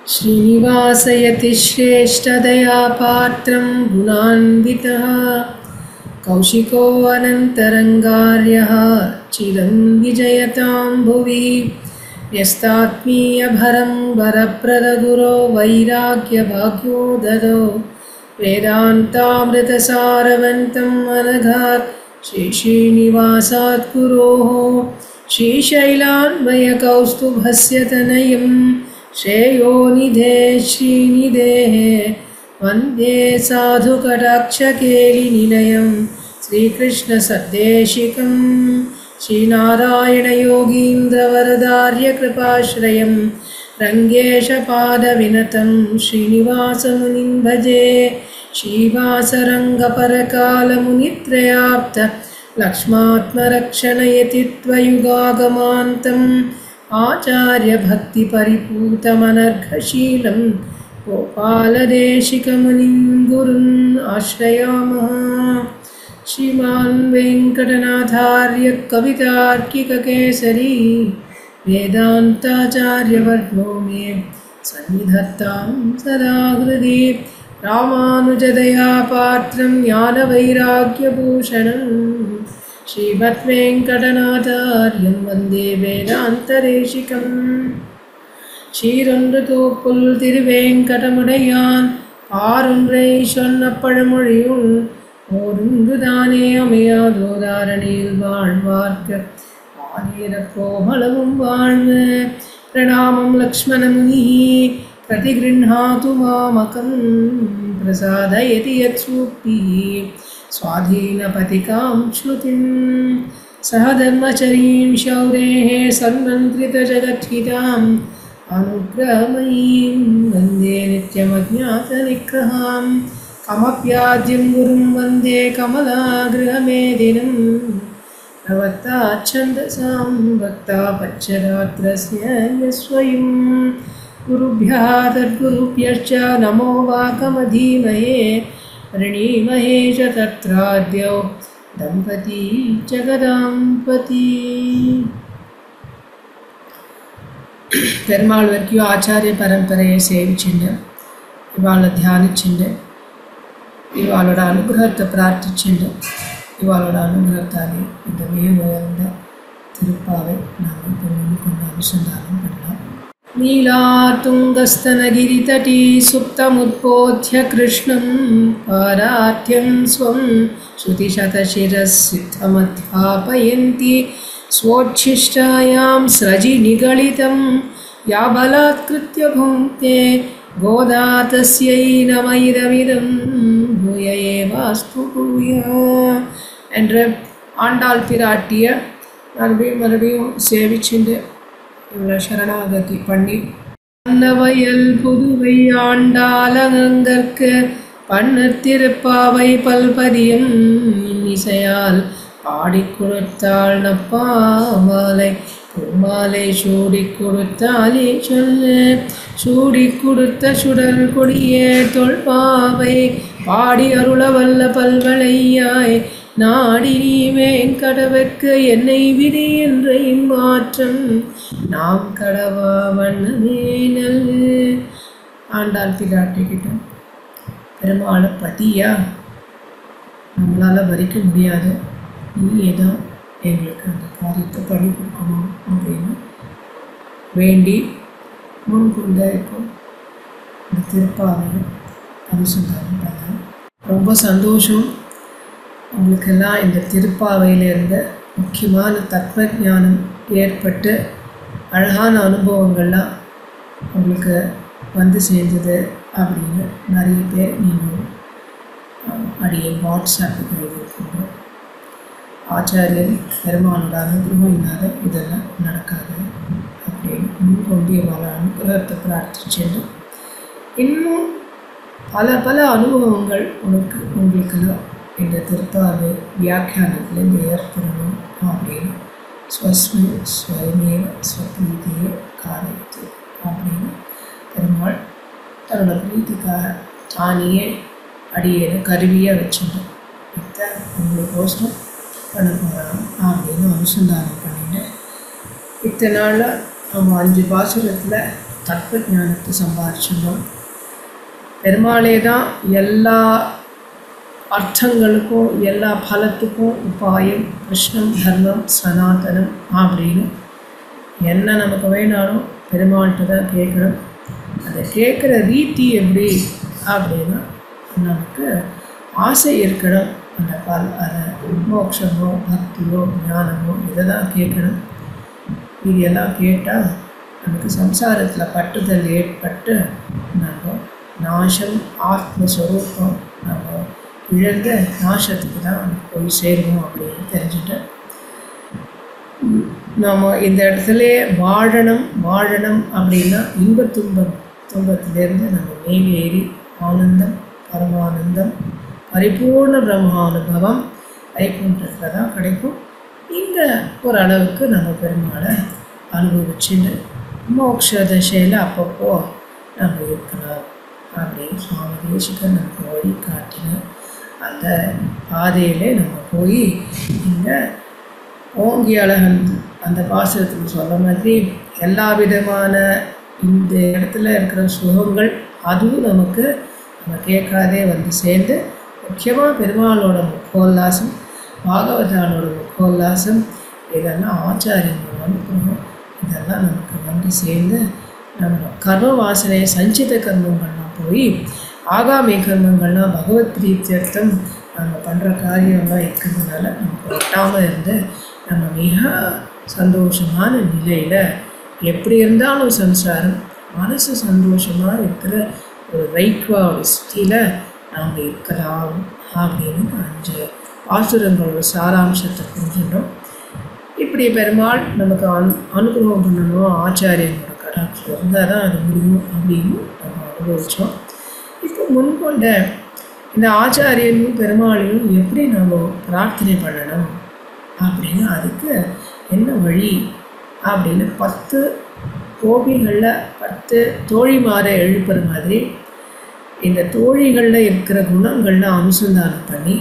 श्रीनिवासयतिश्रेष्ठदया पात्रं गुणान्वितः कौशिको अनन्तरङ्गार्यः चिरं विजयतां भुवि व्यस्तात्मीयभरं वरप्रदगुरो वैराग्यभाग्योदरो वेदान्तामृतसारवन्तम् अनघात् श्रीश्रीनिवासात् गुरोः श्रीशैलान्वयकौस्तुभस्य तनयं श्रेयोनिधे श्रीनिधेः वन्दे साधुकटाक्षकेलिनिलयं श्रीकृष्णसद्देशिकं श्रीनारायणयोगीन्द्रवरदार्यकृपाश्रयं रङ्गेशपादविनतं श्रीनिवासमुनिं भजे श्रीवासरङ्गपरकालमुनित्रयाप्त लक्ष्मात्मरक्षणयति त्वयुगागमान्तम् आचार्यभक्तिपरिपूतमनर्घशीलं गोपालदेशिकमुनिं गुरुन् आश्रयामः श्रीमान् वेङ्कटनाथार्य कवितार्किककेसरी वेदान्ताचार्यवर्गो मे सन्निधत्तां सदा हृदि रामानुजदया पात्रं ज्ञानवैराग्यभूषणं श्रीमद्वेङ्कटनाथार्यं वन्दे वेदान्तदेशिकम् சீரொன்று தோப்புல் திருவேங்கடமுடையான் ஆறொன்றை சொன்ன பழமொழியுள் ஓரொன்று தானே அமையாதோதாரணியில் வாழ்வார்க்க ஆனேர கோமளவும் வாழ்வு பிரணாமம் லக்ஷ்மணமுனி प्रतिगृह्णातु मामकं प्रसादयति यत्सूक्तिः स्वाधीनपतिकां श्रुतिं सह धर्मचरीं शौरेः सन्मन्त्रितजगद्धिताम् अनुग्रहमयीं वन्दे नित्यमज्ञातनिग्रहां कमप्याद्यं गुरुं वन्दे कमलागृहमेदिनं प्रवत्ताच्छन्दसां वक्ता पच्चरात्रस्य यस्वयं गुरुभ्यः तद्गुरुभ्यश्च नमो वाकमधीमहे वृणीमहे च तत्राद्यौ दम्पती जगदाम्पती பெருமாள் வரைக்கும் ஆச்சாரிய பரம்பரையை சேவிச்சுண்டு இவாளை தியானிச்சுண்டு இவாளோட அனுகிரகத்தை பிரார்த்திச்சுண்டு இவாளோட அனுகிரகத்தாலே இந்த மிக உயர்ந்த திருப்பாவை நாம் இப்போ கொண்டு அனுசந்தானம் பண்ணலாம் नीलातुङ्गस्तनगिरितटी सुप्तमुद्बोध्य कृष्णं पारार्थ्यं स्वं श्रुतिशतशिरसिद्धमध्यापयन्ति स्वोच्छिष्टायां स्रजि निगलितं या बलात्कृत्य भुङ्क्ते गोदा तस्यै नमैदमिदं भूय एवास्तु भूय என்ற ஆண்டாள் பிராட்டிய மறுபடியும் மறுபடியும் சேவிச்சுண்டு இவ்வளோ சரணாகதி பண்ணி அன்னவயல் புதுவை ஆண்டாலங்கற்கு பண்ணத் திருப்பாவை பல்பதியம் இன்னிசையால் பாடிக் கொடுத்தாள் நப்பாமாலை பூமாலை சூடி கொடுத்தாலே சொல்லு சூடி கொடுத்த சுடர் கொடியே தொல்பாவை பாடி அருள வல்ல பல்வளையாய் நாடி நீ வேங்கடவுக்கு என்னை விதி என்ற இம்மாற்றம் நாம் கடவா வண்ணமே நல்லு ஆண்டாள் பிராட்டிக்கிட்ட பெருமாளை பதியா நம்மளால் வரிக்க முடியாது நீ ஏதோ எங்களுக்கு அந்த காரியத்தை பண்ணி கொடுக்கணும் அப்படின்னு வேண்டி முன்கொண்ட இப்போ இந்த திருப்பாவையை அனுசந்தானம் பண்ணேன் ரொம்ப சந்தோஷம் உங்களுக்கெல்லாம் இந்த திருப்பாவையில் இருந்த முக்கியமான தத்துவ ஞானம் ஏற்பட்டு அழகான அனுபவங்கள்லாம் உங்களுக்கு வந்து சேர்ந்தது அப்படின்னு நிறைய பேர் நீங்கள் அடியே வாட்ஸ்அப்புக்கு எழுதியிருக்கீங்க ஆச்சாரியர் பெருமானோட அனுகிரகம் இல்லாத இதெல்லாம் நடக்காது அப்படின்னு முன்கொண்டு இவ்வளோ அனுகிரகத்தை பிரார்த்திச்சுட்டு இன்னும் பல பல அனுபவங்கள் உனக்கு உங்களுக்கெல்லாம் இந்த திருப்பாவை வியாக்கியானத்துலேருந்து ஏற்படணும் அப்படின்னு ஸ்வஸ்மி ஸ்வயமேவ ஸ்வப்ரீதியே காரியத்து அப்படின்னு பெருமாள் தன்னோட பிரீத்திக்காக தானியே அடியேனை கருவியாக வச்சுட்டோம் இதை உங்களுக்கோசரம் பண்ண போகிறான் அப்படின்னு அனுசந்தானம் பண்ணிட்டு இத்தனை நாளில் நம்ம அஞ்சு பாசுரத்தில் தத்துவ ஞானத்தை சம்பாதிச்சிருந்தோம் பெருமாளே தான் எல்லா அர்த்தங்களுக்கும் எல்லா பலத்துக்கும் உபாயம் கிருஷ்ணம் தர்மம் சனாதனம் அப்படின்னு என்ன நமக்கு வேணாலும் பெருமாள்கிட்ட தான் கேட்கணும் அதை கேட்குற ரீதி எப்படி அப்படின்னா நமக்கு ஆசை இருக்கணும் அந்த பல் அதை மோட்சமோ பக்தியோ ஞானமோ இதை தான் கேட்கணும் இது எல்லாம் கேட்டால் நமக்கு சம்சாரத்தில் பட்டுதல் ஏற்பட்டு நம்ம நாசம் ஆத்மஸ்வரூபம் நம்ம இழந்த நாசத்துக்கு தான் நம்ம போய் சேருவோம் அப்படின்னு தெரிஞ்சுட்டேன் நாம் இந்த இடத்துல வாழணும் வாழணும் அப்படின்னா இன்ப துன்பம் துன்பத்திலேருந்து நம்ம மேலேறி ஆனந்தம் பரமானந்தம் பரிபூர்ண பிரம்மானுபவம் வைகுண்டத்தில் தான் கிடைக்கும் இங்கே ஓரளவுக்கு நம்ம பெருமாளை அனுபவிச்சுட்டு மோட்ச தசையில் அப்பப்போ நம்ம இருக்கலாம் அப்படின்னு சுவாமி தேசிகர் நமக்கு வழி காட்டின அந்த பாதையிலே நம்ம போய் இங்கே ஓங்கி அழகன் அந்த பாசுரத்துக்கு சொல்ல மாதிரி எல்லா விதமான இந்த இடத்துல இருக்கிற சுகங்கள் அதுவும் நமக்கு நம்ம கேட்காதே வந்து சேர்ந்து முக்கியமாக பெருமாளோட முக்கோல்லாசம் பாகவதானோட முக்கோல்லாசம் இதெல்லாம் ஆச்சாரியங்களோட அனுப்புகிறோம் இதெல்லாம் நமக்கு வந்து சேர்ந்து நம்ம கர்ம வாசனை சஞ்சித கர்மங்கள்லாம் போய் ஆகாமி கர்மங்கள்லாம் பகவத் பிரீத்தியர்த்தம் நம்ம பண்ணுற காரியம்லாம் இருக்கிறதுனால நமக்கு ஒட்டாமல் இருந்து நம்ம மிக சந்தோஷமான நிலையில் எப்படி இருந்தாலும் சம்சாரம் மனசு சந்தோஷமாக இருக்கிற ஒரு ரைக்வாவோட ஸ்தியில் நாம் இருக்கலாம் அப்படின்னு அஞ்சு ஆசுரங்களோட சாராம்சத்தை புரிஞ்சிட்டோம் இப்படி பெருமாள் நமக்கு அனு அனுகிரகம் பண்ணணும் ஆச்சாரியனோட கடாட்சி இருந்தால் தான் அது முடியும் அப்படின்னு நம்ம அனுபவித்தோம் இப்போ முன்கொண்ட இந்த ஆச்சாரியனும் பெருமாளையும் எப்படி நம்ம பிரார்த்தனை பண்ணணும் அப்படின்னு அதுக்கு என்ன வழி அப்படின்னு பத்து கோபிகளில் பத்து தோழிமாரை எழுப்புற மாதிரி இந்த தோழிகளில் இருக்கிற குணங்கள்லாம் அனுசந்தானம் பண்ணி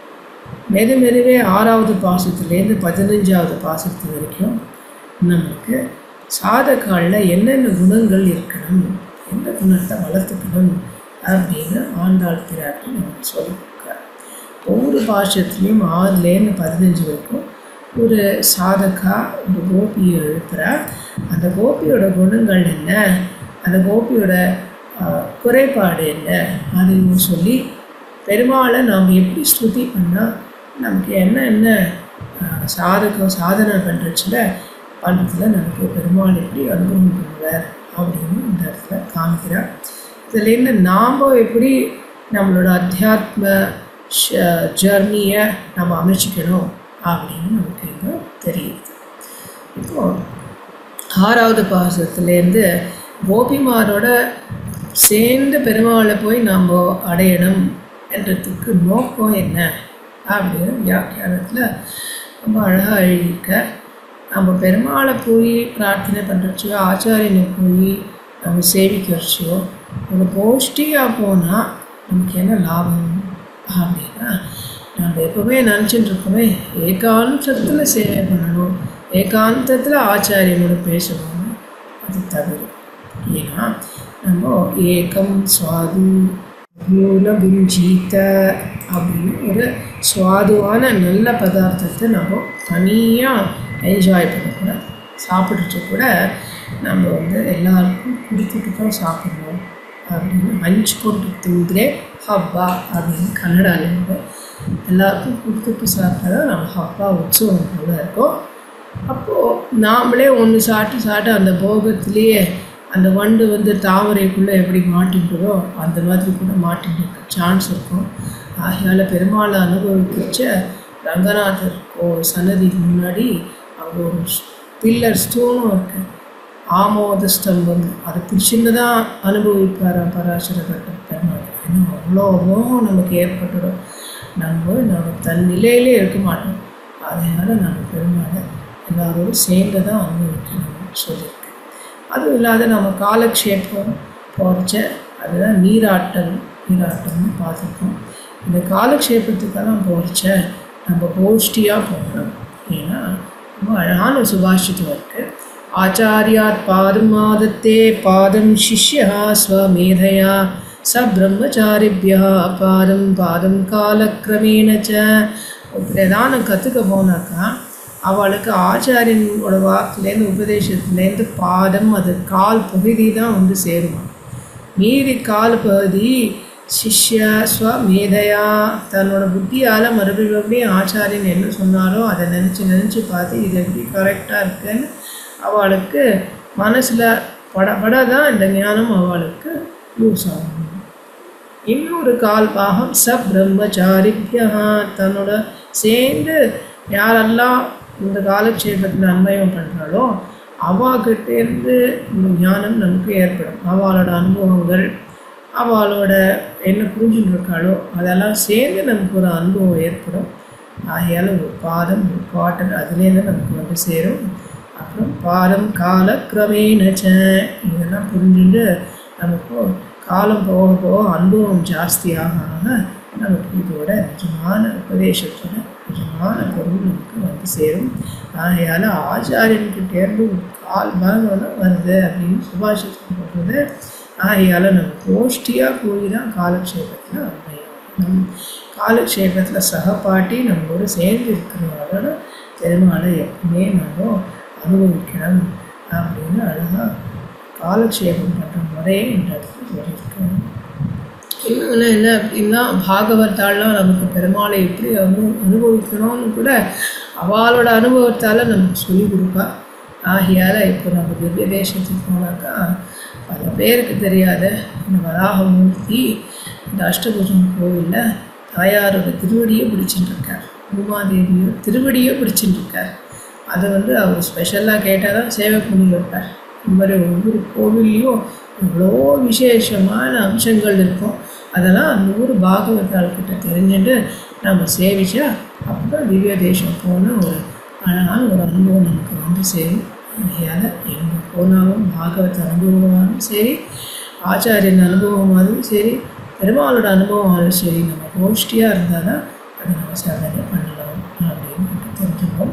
மெது மெதுவே ஆறாவது பாசத்துலேருந்து பதினஞ்சாவது பாசத்து வரைக்கும் நம்மளுக்கு சாதகாலில் என்னென்ன குணங்கள் இருக்கணும் எந்த குணத்தை வளர்த்துக்கணும் அப்படின்னு ஆண்டாள் பிராட்டி நமக்கு சொல்லியிருக்கார் ஒவ்வொரு பாஷத்துலேயும் ஆறுலேருந்து பதினஞ்சு வரைக்கும் ஒரு சாதகா ஒரு கோபியை எழுப்புறா அந்த கோபியோட குணங்கள் என்ன அந்த கோபியோட ஆஹ், குறைபாடு என்ன அதையும் சொல்லி பெருமாளை நாம் எப்படி ஸ்துதி பண்ணால் நமக்கு என்ன என்ன ஆஹ், சாதகம் சாதனை பண்ணுறச்சுல பண்றதுல நமக்கு பெருமாள் எப்படி அனுபவம் பண்ணுவார் அப்படின்னு இந்த இடத்துல காமிக்கிறார் இதுலேருந்து நாம் எப்படி நம்மளோட அத்தியாத்ம ஜர்னியை நம்ம அமைச்சிக்கணும் அப்படின்னு நமக்கு இங்கே தெரியுது இப்போ ஆறாவது பாசத்துலேருந்து கோபிமாரோட சேர்ந்து பெருமாளை போய் நாம் அடையணும் என்றதுக்கு நோக்கம் என்ன அப்படின்னு வியாக்கியானத்தில் ரொம்ப அழகாக எழுதியிருக்க நம்ம பெருமாளை போய் பிரார்த்தனை பண்ணுறச்சோ ஆச்சாரியனை போய் நம்ம சேவிக்கிறச்சோ ஒரு கோஷ்டியாக போனால் நமக்கு என்ன லாபம் அப்படின்னா நம்ம எப்பவுமே நினச்சிட்டு இருக்கோமே ஏகாந்தத்தில் சேவை பண்ணணும் ஏகாந்தத்தில் ஆச்சாரியனோட பேசணும் அது தவறு ஏன்னா நம்ம ஏகம் சுவாது மூலபுஞ்சீத்த அப்படின்னு ஒரு சுவாதுவான நல்ல பதார்த்தத்தை நம்ம தனியாக என்ஜாய் பண்ணக்கூடாது சாப்பிட்டுட்டு கூட நம்ம வந்து எல்லாருக்கும் கொடுத்துட்டு தான் சாப்பிடணும் அப்படின்னு ಹಂಚ್ಕೊಂಡು ತಿಂದರೆ ಹಬ್ಬ அப்படின்னு கன்னடாவில் வந்து எல்லாருக்கும் கொடுத்துட்டு சாப்பிட்டா தான் நம்ம ஹப்பா உற்சவம் போல இருக்கும் அப்போது நாமளே ஒன்று சாப்பிட்டு சாப்பிட்டு அந்த போகத்திலேயே அந்த வண்டு வந்து தாமரைக்குள்ளே எப்படி மாட்டின்றதோ அந்த மாதிரி கூட மாட்டின்னு சான்ஸ் இருக்கும் ஆகையால் பெருமாளை அனுபவிக்கிச்ச ரங்கநாதர் ஓ சன்னதிக்கு முன்னாடி அங்கே ஒரு பில்லர் ஸ்டோனும் இருக்குது ஆமோத ஸ்தம்பம் அது சின்னதாக அனுபவிப்பார் பராசர பட்டர் பெருமாள் ஏன்னா அவ்வளோ மோகம் நமக்கு ஏற்பட்டுடும் நம்ம நம்ம தன் நிலையிலே இருக்க மாட்டோம் அதனால் நம்ம பெருமாளை எல்லாரோடும் சேர்ந்து தான் அனுபவிக்கணும்னு சொல்லியிருக்கு அதுவும் இல்லாத நம்ம காலக்ஷேபம் போகிறச்ச அதுதான் நீராட்டம் நீராட்டம்னு பார்த்துருக்கோம் இந்த காலக்ஷேபத்துக்கெல்லாம் போகிறச்ச நம்ம கோஷ்டியாக போகணும் ஏன்னா ரொம்ப அழகான சுபாஷிதம் இருக்குது ஆச்சாரியாத் பாதம் ஆதத்தே பாதம் சிஷ்யா ஸ்வமேதையா ச பிரம்மச்சாரிபியா பாதம் பாதம் காலக்கிரமேண ச பிரதானம் கற்றுக்க போனாக்கா அவளுக்கு ஆச்சாரியனோட வாக்குலேருந்து உபதேசத்துலேருந்து பாதம் அது கால் பகுதி தான் வந்து சேருமா மீதி கால் பகுதி சிஷ்ய ஸ்வமேதையா தன்னோட புத்தியால் மறுபடியும் மறுபடியும் ஆச்சாரியன் என்ன சொன்னாரோ அதை நினச்சி நினச்சி பார்த்து இது எப்படி கரெக்டாக இருக்குன்னு அவளுக்கு மனசில் பட பட தான் இந்த ஞானம் அவளுக்கு யூஸ் ஆகும் இன்னொரு கால் பாகம் ச பிரம்மச்சாரிபியா தன்னோட சேர்ந்து யாரெல்லாம் இந்த காலக்ஷேபத்தில் அன்வயம் பண்ணுறாளோ அவாகிட்டேருந்து இந்த ஞானம் நமக்கு ஏற்படும் அவளோட அனுபவங்கள் அவளோட என்ன புரிஞ்சுட்டு இருக்காளோ அதெல்லாம் சேர்ந்து நமக்கு ஒரு அனுபவம் ஏற்படும் ஆகையால் ஒரு பாதம் ஒரு பாட்டல் அதுலேருந்து நமக்கு வந்து சேரும் அப்புறம் பாதம் கால கிரமேணச்ச இதெல்லாம் புரிஞ்சுட்டு நமக்கு காலம் போக போக அனுபவம் ஜாஸ்தியாக ஆக நமக்கு இதோட நிஜமான உபதேசத்தோட நிஜமான பொருள் நமக்கு வந்து சேரும் ஆகையால் ஆச்சாரியன்கிட்டேருந்து ஒரு கால் பாகம் தான் வருது அப்படின்னு சுபாஷிதம் சொல்கிறது ஆகையால் நம்ம கோஷ்டியாக போய் தான் காலக்ஷேபத்தில் அமையும் நம் காலக்ஷேபத்தில் சகபாட்டி நம்மளோட சேர்ந்து இருக்கிறவங்களோட பெருமாளை எப்பவுமே நம்ம அனுபவிக்கணும் அப்படின்னு அழகாக காலக்ஷேபம் பண்ணுற முறையே இந்த இடத்துல சொல்லியிருக்கேன் இன்னொன்று என்ன அப்படின்னா பாகவத்தாலாம் நமக்கு பெருமாளை எப்படி அனு அனுபவிக்கணும்னு கூட அவளோட அனுபவத்தால் நமக்கு சொல்லிக் கொடுப்பா ஆகையால் இப்போ நம்ம திவ்ய தேசத்துக்கு போனாக்கா பல பேருக்கு தெரியாத இந்த வராகமூர்த்தி இந்த அஷ்டபுஜம் கோவிலில் தாயாரோட திருவடியை பிடிச்சிட்டு இருக்கார் உமாதேவியோ திருவடியோ பிடிச்சிட்டு இருக்கார் அதை வந்து அவர் ஸ்பெஷலாக கேட்டால் தான் சேவை பண்ணி வைப்பார் இந்த மாதிரி ஒவ்வொரு கோவில்லையும் எவ்வளோ விசேஷமான அம்சங்கள் இருக்கும் அதெல்லாம் நூறு பாகவதாள்கிட்ட தெரிஞ்சுட்டு நம்ம சேவிச்சா அப்போ திவ்ய தேசம் போன ஒரு அழகான ஒரு அனுபவம் நமக்கு வந்து சேரும் அதனால் எங்கே போனாலும் பாகவத அனுபவமானாலும் சரி ஆச்சாரியன் அனுபவமானாலும் சரி பெருமாளோட அனுபவமானாலும் சரி நம்ம கோஷ்டியாக இருந்தால் தான் அதை நம்ம சாதனை பண்ணலாம் அப்படின்னு தெரிஞ்சுக்கோம்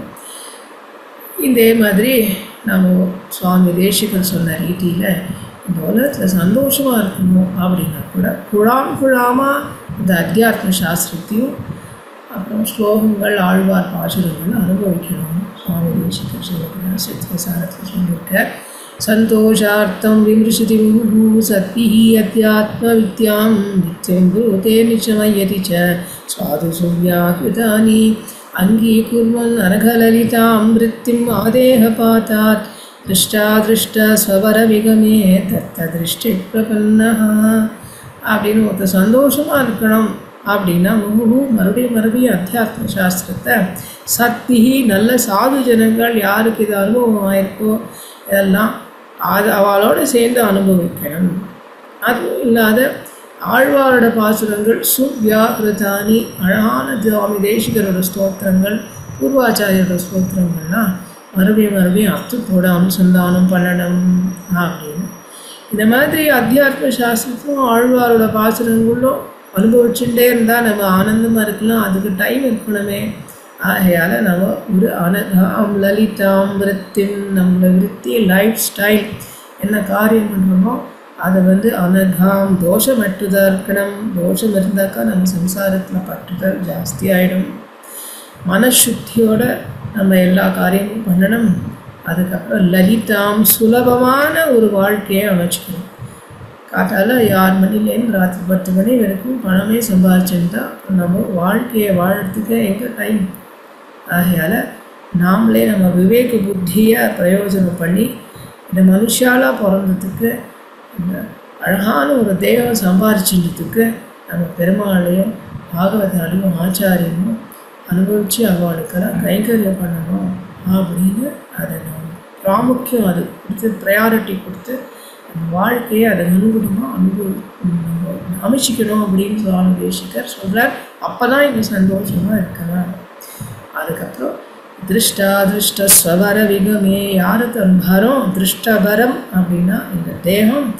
இதே மாதிரி நம்ம சுவாமி தேசிகர் சொன்ன ரீதியில் இந்த உலகத்தில் சந்தோஷமாக இருக்கணும் அப்படின்னா கூட குழாம் குழாமாக இந்த அத்தியாத்ம சாஸ்திரத்தையும் அப்புறம் ஸ்லோகங்கள் ஆழ்வார் பாசுரங்கள் அனுபவிக்கணும் சுவாமி தேசிகர் சொல்லுகிறார் சித்திரசாரத்தில் சொல்லியிருக்கார் சந்தோஷார்த்தம் விமர்சிதி விமுகு சத்பிஹி அத்தியாத்ம வித்யாம் நித்தியம் குருதே நிச்சமயதி ச சுவாது சூர்யாகிருதானி அங்கீகுர்வன் அனகலலிதாம் விருத்திம் ஆதேகபாத்தாத் திருஷ்டாதிருஷ்டஸ்வரவிகமே தத்த திருஷ்டி பிரபன்னா அப்படின்னு ஒருத்தர் சந்தோஷமாக இருக்கணும் அப்படின்னா முழு மறுபடியும் மறுபடியும் அத்தியாத்ம சாஸ்திரத்தை சக்திஹி நல்ல சாது ஜனங்கள் யாருக்கு இது அனுபவம் ஆயிருக்கோ இதெல்லாம் அது அவளோட சேர்ந்து அனுபவிக்கணும் அதுவும் இல்லாத ஆழ்வாரோட பாசுரங்கள் சுவ்யாகிருதானி அழகான சுவாமி தேசிகரோட ஸ்தோத்திரங்கள் பூர்வாச்சாரியோட ஸ்தோத்திரங்கள்லாம் மறுபடியும் மறுபடியும் அர்த்தத்தோட அனுசந்தானம் பண்ணணும் அப்படின்னு இந்த மாதிரி அத்தியாத்ம சாஸ்திரத்தும் ஆழ்வாரோட பாசுரங்களும் அனுபவிச்சுட்டே இருந்தால் நம்ம ஆனந்தமாக இருக்கலாம் அதுக்கு டைம் இருக்கணுமே ஆகையால் நம்ம ஒரு அனகாம் லலிதாம் விருத்தின் நம்மளோட விருத்தி லைஃப் ஸ்டைல் என்ன காரியம் பண்ணுறோமோ அதை வந்து அனகாம் தோஷமற்றுதாக இருக்கணும் தோஷம் இருந்தாக்கா நம்ம சம்சாரத்தில் பற்றுதல் ஜாஸ்தி ஆகிடும் மனசுத்தியோட நம்ம எல்லா காரியமும் பண்ணணும் அதுக்கப்புறம் லலிதாம் சுலபமான ஒரு வாழ்க்கையை அமைச்சுக்கணும் காட்டால் யார் மணிலேருந்து ராத்திரி பத்து மணி வரைக்கும் பணமே சம்பாதிச்சிருந்தா நம்ம வாழ்க்கையை வாழறதுக்கு எங்கே டைம் ஆகையால் நாமளே நம்ம விவேக புத்தியை பிரயோஜனம் பண்ணி இந்த மனுஷாலாக பிறந்ததுக்கு இந்த அழகான ஒரு தெய்வம் சம்பாரிச்சின்றதுக்கு நம்ம பெருமாளையும் பாகவதாலையும் ஆச்சாரியனும் அனுபவித்து அவளுக்கெல்லாம் கைங்கரியம் பண்ணணும் அப்படின்னு அதை நம்ம பிராமுக்கியம் அது கொடுத்து ப்ரையாரிட்டி கொடுத்து நம்ம வாழ்க்கையை அதை அனுகூலமாக அனுபவி நம்ம அமைச்சிக்கணும் அப்படின்னு சுவாமி தேசிகர் சொல்கிறார் அப்போ தான் இங்கே சந்தோஷமாக இருக்கலாம் அதுக்கப்புறம் திருஷ்டா திருஷ்ட ஸ்வர விகமே யாருக்கு அன்பரம் திருஷ்டபரம் அப்படின்னா இந்த தேகம்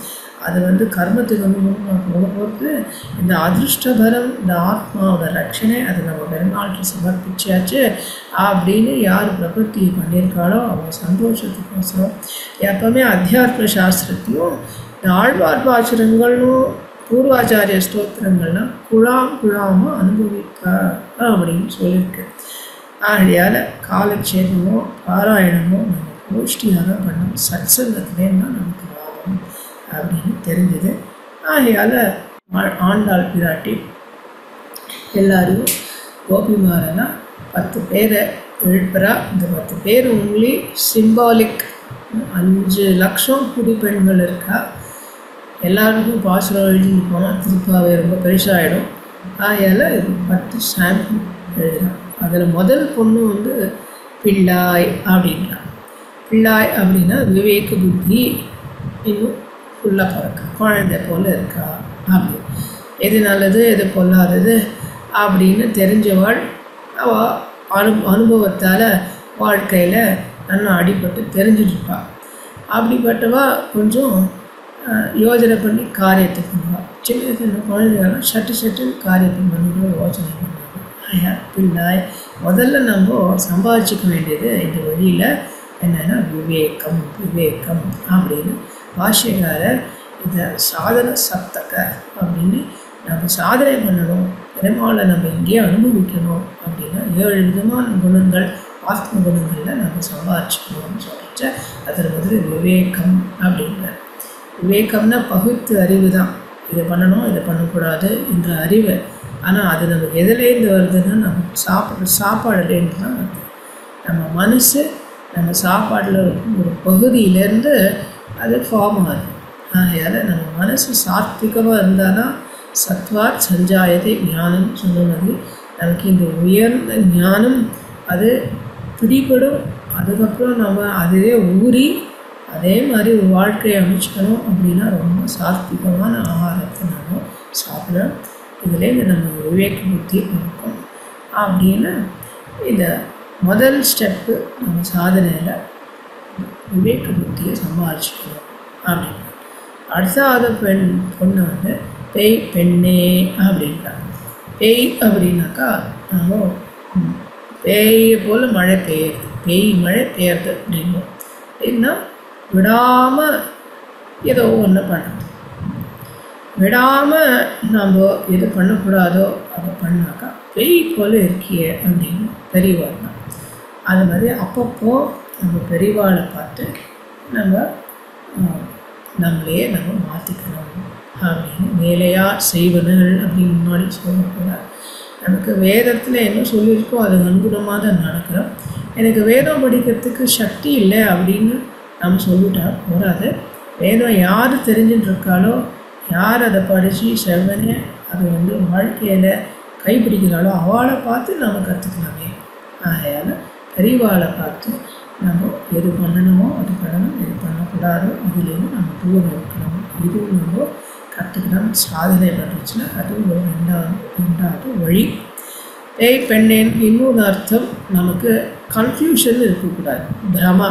அது வந்து கர்மத்துக்கு வந்து முன்ன போக பொறுத்து இந்த அதிருஷ்டபரம் இந்த ஆத்மாவோட ரட்சணை அது நம்ம பெருமாளுக்கு சமர்ப்பிச்சாச்சு அப்படின்னு யார் பிரபத்தியை பண்ணியிருக்காளோ அவங்க சந்தோஷத்துக்கோசரம் எப்பவுமே அத்தியாத்ம சாஸ்திரத்தையும் இந்த ஆழ்வார் பாசுரங்களும் பூர்வாச்சாரிய ஸ்தோத்திரங்கள்லாம் குழாம் குழாமாக அனுபவிக்கா அப்படின்னு சொல்லியிருக்கு ஆகையால் காலக்ஷேபமோ பாராயணமோ நம்ம கோஷ்டியாக தான் பண்ணணும் சத்சங்கத்துலேருந்து தான் நமக்கு லாபம் அப்படின்னு தெரிஞ்சது ஆகையால் ஆ- ஆண்டாள் பிராட்டி எல்லாரையும் கோபிமாரெல்லாம் பத்து பேரை எழுப்புறா இந்த பத்து பேர் ஒன்லி சிம்பாலிக் அஞ்சு லட்சம் குடிப்பெண்கள் இருக்கா எல்லாருக்கும் பாசுரம் எழுதிட்டு போனால் திருப்பாவே ரொம்ப பெருசாகிடும் ஆகையால் இது பத்து சாம்பிள் எழுதுறான் அதில் முதல் பொண்ணு வந்து பிள்ளாய் அப்படின்றான் பிள்ளாய் அப்படின்னா விவேக புத்தி இன்னும் ஃபுல்லாக பிறக்க குழந்தை போல் இருக்கா அப்படி எது நல்லது எது பொல்லாதது அப்படின்னு தெரிஞ்சவள் அவள் அனு அனுபவத்தால் வாழ்க்கையில் நல்லா அடிபட்டு தெரிஞ்சுட்டு இருப்பா அப்படிப்பட்டவா கொஞ்சம் அஹ், யோசனை பண்ணி காரியத்தை பண்ணுவாள் சின்ன சின்ன குழந்தைகள்லாம் சட்டு சட்டு காரியத்தை பண்ணி யோசனை பண்ணுவாங்க ஐயா பிள்ளாய் முதல்ல நம்ம சம்பாதிச்சுக்க வேண்டியது இந்த வழியில் என்னென்னா விவேகம் விவேகம் அப்படின்னு பாஷ்யக்காரர் இதை சாதன சப்தக அப்படின்னு நம்ம சாதனை பண்ணணும் பெருமாளை நம்ம இங்கேயே அனுபவிக்கணும் அப்படின்னா ஏழு விதமான குணங்கள் ஆத்ம குணங்களில் நம்ம சம்பாதிச்சுக்கணும்னு சொல்லிட்டு அதில் வந்து விவேகம் அப்படின்ற விவேகம்னா பகுத்து அறிவு தான் இதை பண்ணணும் இதை பண்ணக்கூடாது என்ற அறிவு ஆனால் அது நமக்கு எதுலேருந்து வருதுன்னா நம்ம சாப்பிட்ற சாப்பாடுலேருந்து தான் வருது நம்ம மனசு நம்ம சாப்பாடில் ஒரு பகுதியிலேருந்து அது ஃபார்ம் ஆகுது ஆகையால் நம்ம மனசு சாத்விகமாக இருந்தால் தான் சத்வாத் சஞ்சாயத்தை ஞானம் சொன்னது நமக்கு இந்த உயர்ந்த ஞானம் அது பிடிபடும் அதுக்கப்புறம் நம்ம அதிலே ஊறி அதே மாதிரி ஒரு வாழ்க்கையை அமைச்சுக்கணும் அப்படின்னா ரொம்ப சாத்விகமான ஆகாரத்தை நம்ம சாப்பிடணும் இதுலேருந்து நம்ம விவேக புத்தி இருக்கும் அப்படின்னு இந்த முதல் ஸ்டெப்பு நம்ம சாதனையில் விவேக புத்தியை சம்பாதிச்சுக்கணும் அப்படின்னு அடுத்தாவது பெண் பொண்ணு வந்து பேய் பெண்ணே அப்படின்றாங்க பேய் அப்படின்னாக்கா நம்ம ம், பேயை போல் மழை பெய்யுது பேய் மழை பெய்யுறது அப்படின்னும் அப்படின்னா விடாமல் ஏதோ ஒன்று பண்ணுறது விடாமல் நம்ம எது பண்ணக்கூடாதோ அதை பண்ணாக்கா பேய் போல் இருக்கியே அப்படின்னு பெரியவாள் தான் அது மாதிரி அப்பப்போ நம்ம பெரியவாளை பார்த்து நம்ம ஆஹ், நம்மளையே நம்ம மாற்றிக்கணும் அப்படின்னு வேலையார் செய்வனர்கள் அப்படின்னு முன்னாடி சொல்லக்கூடாது நமக்கு வேதத்தில் என்ன சொல்லியிருக்கோ அது அனுகுணமாக தான் நடக்கிறோம் எனக்கு வேதம் படிக்கிறதுக்கு சக்தி இல்லை அப்படின்னு நம்ம சொல்லிட்டா போகாது வேதம் யார் தெரிஞ்சுட்டு இருக்காளோ யார் அதை படித்து செவ்வனே அது வந்து வாழ்க்கையில் கைப்பிடிக்கிறாளோ அவளை பார்த்து நம்ம கற்றுக்கலாமே ஆகையால் பெரியவாளை பார்த்து நம்ம எது பண்ணணுமோ அது பண்ணணும் எது பண்ணக்கூடாதோ அதுலேருந்து நம்ம தூரம் இருக்கணும் இதுவும் நம்ம கற்றுக்கணும் சாதனை பண்ணுச்சுன்னா அதுவும் ஒரு ரெண்டாவது ரெண்டாவது வழி பேய் பெண்ணேன் இன்னொரு அர்த்தம் நமக்கு கன்ஃபியூஷன் இருக்கக்கூடாது பிரமா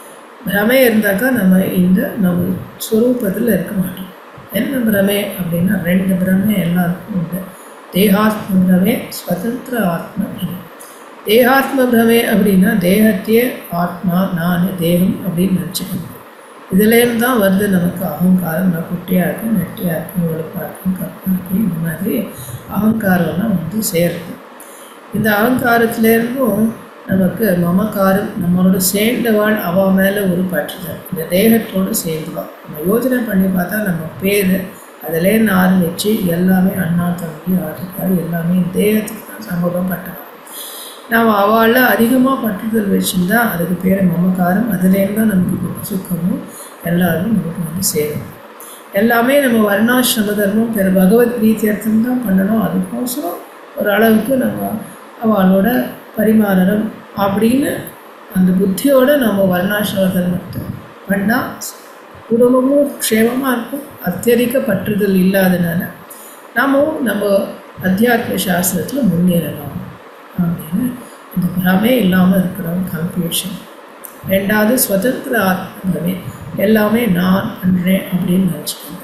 பிரமை இருந்தாக்கா நம்ம இந்த நம்ம ஸ்வரூபத்தில் இருக்க மாட்டோம் என்ன பிரமை அப்படின்னா ரெண்டு பிரமை எல்லாருக்கும் உண்டு தேகாத்ம பிரமே ஸ்வதந்திர ஆத்ம பிரமே தேகாத்ம பிரமே அப்படின்னா தேகத்தையே ஆத்மா நான் தேகம் அப்படின்னு நினச்சிக்கணும் இதுலேருந்து தான் வருது நமக்கு அகங்காரம் நான் குட்டியாக இருக்கேன் நெட்டியாக இருக்கேன் வெளுப்பாக இருக்கேன் கப்பாக இருக்கேன் இந்த மாதிரி அகங்காரம்லாம் வந்து சேருது இந்த அகங்காரத்துலேருந்தும் நமக்கு மமக்காரம் நம்மளோட சேர்ந்தவாள் அவ மேலே ஒரு பற்றுதல் இந்த தேகத்தோடு சேர்ந்துவாள் நம்ம யோசனை பண்ணி பார்த்தா நம்ம பேர் அதிலேருந்து ஆரம்பித்து எல்லாமே அண்ணா தம்பி ஆட்டுக்கார் எல்லாமே தேகத்துக்கு தான் சம்பவப்பட்டவள் நாம் அவளில் அதிகமாக பற்றுதல் வச்சுருந்தா அதுக்கு பேர் மமக்காரம் அதுலேருந்து தான் நமக்கு இப்போ சுக்கமும் எல்லாரும் நமக்கு வந்து சேரும் எல்லாமே நம்ம வர்ணாசிரம தர்மம் பிற பகவத் கீதீர்த்தம் தான் பண்ணணும் அதுக்கோசரம் ஒரு அளவுக்கு நம்ம அவளோட பரிமாறணும் அப்படின்னு அந்த புத்தியோட நம்ம வர்ணாசிரம தர்மத்தை பண்ணால் குடும்பமும் க்ஷேமமாக இருக்கும் அத்தியதிக பற்றுதல் இல்லாதனால நாமும் நம்ம அத்தியாத்ம சாஸ்திரத்தில் முன்னேறலாம் அப்படின்னு இந்த பிரமே இல்லாமல் இருக்கிறோம் கன்ஃபியூஷன் ரெண்டாவது சுதந்திர ஆத்மமே எல்லாமே நான் பண்ணுறேன் அப்படின்னு நினச்சிக்கணும்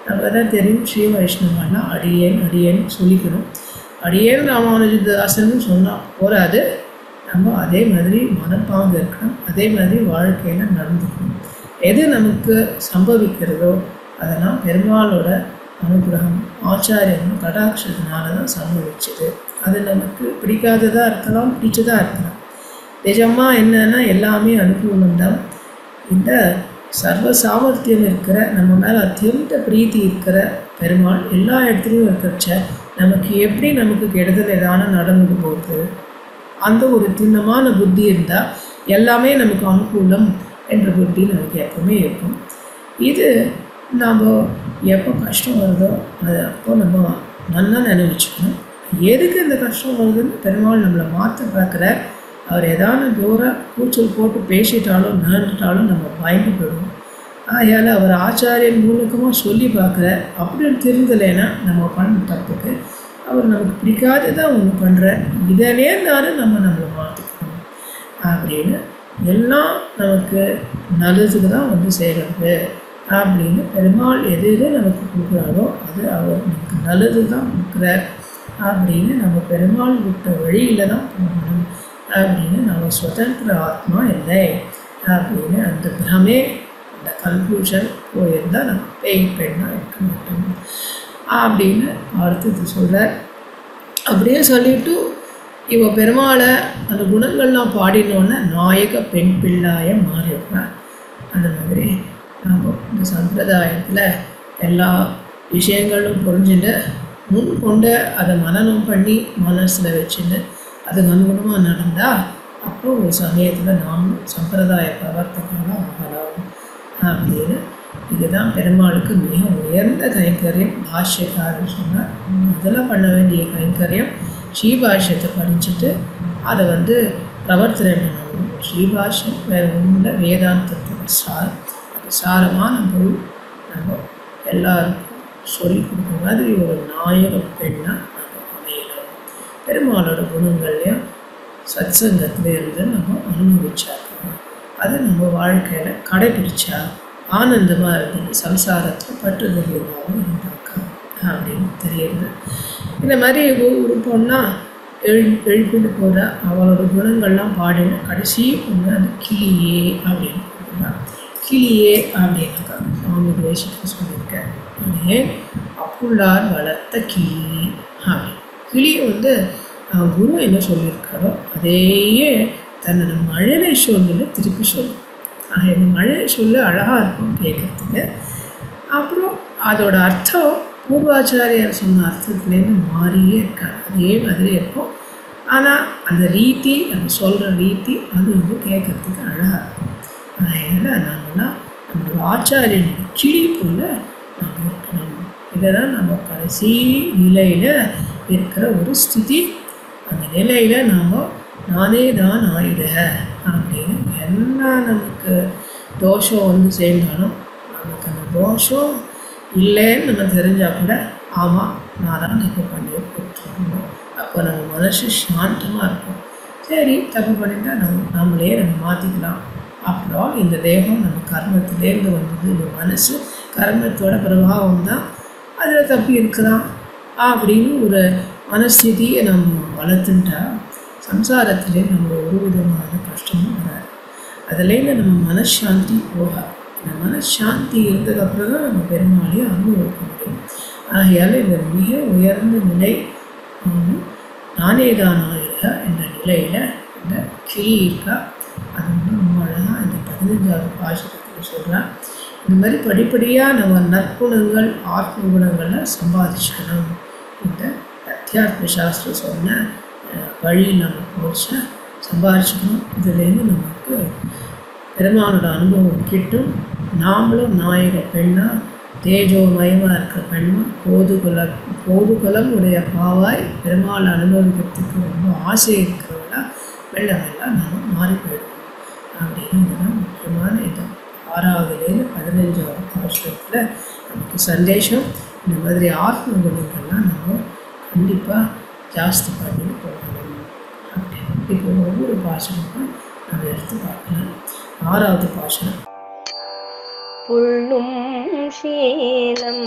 நமக்கு தான் தெரியும் ஸ்ரீ வைஷ்ணவன்னா அடியேன் அடியேன் சொல்லிக்கணும் அடியேன் ராமானுஜதாசன் சொன்னால் போராது நம்ம அதே மாதிரி மனப்பாங்க இருக்கணும் அதே மாதிரி வாழ்க்கையில் நடந்துக்கணும் எது நமக்கு சம்பவிக்கிறதோ அதெல்லாம் பெருமாளோட அனுகிரகம் ஆச்சாரியம் கடாட்சத்தினால தான் சம்பவிச்சது அது நமக்கு பிடிக்காததாக இருக்கலாம் பிடிச்சதாக இருக்கலாம் நிஜமாக என்னன்னா எல்லாமே அனுகூலம் தான் இந்த சர்வ சாமர்த்தியம் இருக்கிற நம்ம மேலே அத்தியந்த பிரீத்தி இருக்கிற பெருமாள் எல்லா இடத்துலையும் இருக்கிறச்ச நமக்கு எப்படி நமக்கு கெடுதல் ஏதான நடந்து போகுது அந்த ஒரு திண்ணமான புத்தி இருந்தால் எல்லாமே நமக்கு அனுகூலம் என்ற புத்தி நமக்கு எப்பவுமே இருக்கும் இது நாம் எப்போ கஷ்டம் வருதோ அது அப்போ நம்ம நல்லா நினைவுச்சுக்கணும் எதுக்கு இந்த கஷ்டம் வருதுன்னு பெருமாள் நம்மளை மாற்ற பார்க்குறார் அவர் ஏதாவது தூரம் கூச்சல் போட்டு பேசிட்டாலும் நின்றுட்டாலும் நம்ம பயந்து போயிடுவோம் ஆகையால் அவர் ஆச்சாரியன் மூலக்கமாக சொல்லி பார்க்குறார் அப்படின்னு திருந்தலைன்னா நம்ம பண்ண தப்புக்கு அவர் நமக்கு பிடிக்காததான் ஒன்று பண்ணுற இதவே இருந்தாலும் நம்ம நம்மளை மாற்றிக்கணும் அப்படின்னு எல்லாம் நமக்கு நல்லதுக்கு தான் வந்து செய்கிறது அப்படின்னு பெருமாள் எது எது நமக்கு கொடுக்குறாரோ அது அவர் நமக்கு நல்லது தான் கொடுக்குறார் அப்படின்னு நம்ம பெருமாள் விட்ட வழியில் தான் போகணும் அப்படின்னு நம்ம சுதந்திர ஆத்மா இல்லை அப்படின்னு அந்த பிரமே அந்த கன்க்ளூஷன் போயிருந்தால் நம்ம பேய் பெண்ணாக இருக்க மாட்டோம் அப்படின்னு அடுத்தது சொல்கிறார் அப்படியே சொல்லிட்டு இவ பெருமாளை அந்த குணங்கள்லாம் பாடினோன்னே நாயக பெண் பிள்ளாய மாறிடுறான் அந்த மாதிரி நம்ம இந்த சம்பிரதாயத்தில் எல்லா விஷயங்களும் புரிஞ்சுட்டு முன் கொண்டு அதை மனனம் பண்ணி மனசில் வச்சுட்டு அதுக்கு அனுகுணமாக நடந்தால் அப்புறம் ஒரு சமயத்தில் நாம் சம்பிரதாய பிரவர்த்தகமாக ஆகலாம் அப்படின்னு இதுதான் பெருமாளுக்கு மிக உயர்ந்த கைங்கரியம் பாஷ்யக்காரர் சொன்னார் முதல்ல பண்ண வேண்டிய கைங்கரியம் ஸ்ரீபாஷ்யத்தை படிச்சுட்டு அதை வந்து பிரவர்த்தனை பண்ணணும் ஸ்ரீபாஷ்யம் வேறு ஒன்றும் வேதாந்தத்தோட சார் அது சாரமான பொருள் நம்ம எல்லாருக்கும் சொல்லிக் கொடுக்குற மாதிரி ஒரு நாயக பெண்ணாக நம்ம அமையலாம் பெருமாளோட குணங்கள்லையும் சத்சங்கத்துல இருந்து நம்ம அனுபவிச்சாக்கணும் அது நம்ம வாழ்க்கையில் கடைபிடிச்சா ஆனந்தமாக இருந்தது சம்சாரத்தை பற்றுதல் இல்லாமல் இருந்தாக்கா அப்படின்னு தெரியுது இந்த மாதிரி ஒரு பொண்ணா எழு எழுப்பிட்டு போகிற அவளோட குணங்கள்லாம் பாடின கடைசி பொண்ணு அந்த கிளியே அப்படின்னு சொல்றாங்க. கிளியே அப்படின்னாக்கா சுவாமி தேசிக்கு சொல்லியிருக்கேன் ஏன் அப்புள்ளார் வளர்த்த கிளி அப்படி கிளி வந்து அஹ், குரு என்ன சொல்லியிருக்காரோ அதையே தன்னோட மழலை சொல்லில் திருப்பி சொல்லும் ஆக இந்த மழலை சொல்லு அழகாக இருக்கும் கேட்குறதுக்கு அப்புறம் அதோட அர்த்தம் பூர்வாச்சாரியார் சொன்ன அர்த்தத்துலேருந்து மாறியே இருக்காது அதே மாதிரி இருக்கும் ஆனால் அந்த ரீதி நம்ம சொல்கிற ரீதி அது வந்து கேட்குறதுக்கு அழகாக இருக்கும் அதனால் நாங்கள்லாம் நம்மளோட ஆச்சாரியன் கிளி போல் நம்ம இருக்கணும் இதெல்லாம் நம்ம கடைசி நிலையில் இருக்கிற ஒரு ஸ்திதி அந்த நிலையில் நாம் நானே தான் ஆயிடுக அப்படின்னு என்ன நமக்கு தோஷம் வந்து சேர்ந்தாலும் நமக்கு அந்த தோஷம் இல்லைன்னு நம்ம தெரிஞ்சால் கூட ஆமாம் நான் தான் தப்பு பண்ணி கொடுத்துருக்கணும் அப்போ நம்ம மனசு சாந்தமாக இருக்கும் சரி தப்பு பண்ணிட்டா நம்ம நம்மளே நம்ம மாற்றிக்கலாம் அப்புறம் இந்த தேகம் நம்ம கர்மத்திலேருந்து வந்தது இந்த மனசு கர்மத்தோட பிரபாவம் தான் அதில் தப்பி இருக்கலாம் அப்படின்னு ஒரு மனஸ்திதியை நம்ம வளர்த்துட்டா சம்சாரத்திலே நம்ம ஒரு விதமான கஷ்டமும் வராது அதுலேருந்து நம்ம மனசாந்தி போகாது இந்த மனசாந்தி இருந்ததுக்கப்புறம் தான் நம்ம பெருமாளையும் அனுபவிக்க முடியும் ஆகையால் இந்த மிக உயர்ந்த நிலை வந்து நானே தான் ஆயிர என்ற நிலையில் இந்த கிளி இருக்கா அது வந்து ரொம்ப அழகாக இந்த பதினஞ்சாவது பாசகத்தில் சொல்கிறேன் இந்த மாதிரி படிப்படியாக நம்ம நற்குணங்கள் ஆத்ம குணங்களை சம்பாதிச்சுக்கணும் இந்த அத்தியாத்ம சாஸ்திரம் சொன்ன அஹ், வழியில் நம்ம போச்சு சம்பாதிச்சுக்கணும் இதுலேருந்து நமக்கு பெருமானோட அனுபவம் கிட்டும் நாமளும் நாயக பெண்ணா தேஜோமயமாக இருக்கிற பெண்ணா கோதுகுல கோதுகுலம் உடைய பாவாய் பெருமாளை அனுபவிக்கிறதுக்கு ரொம்ப ஆசை இருக்கிறவங்களா வெள்ள வெள்ளா நம்ம மாறி போயிடுவோம் அப்படின்னு இதுதான் முக்கியமான இது ஆறாவதுலேருந்து பதினஞ்சாவது வருஷத்தில் நமக்கு சந்தேஷம் இந்த மாதிரி ஆத்ம குணங்கள்லாம் நம்ம கண்டிப்பாக ஜாஸ்தி பண்ணி போகணும் அப்படின்னு இப்போ ஒவ்வொரு பாஷனுக்கும் நம்ம எடுத்து பார்க்கலாம் ஆறாவது பாஷனம் புள்ளும் சீலம்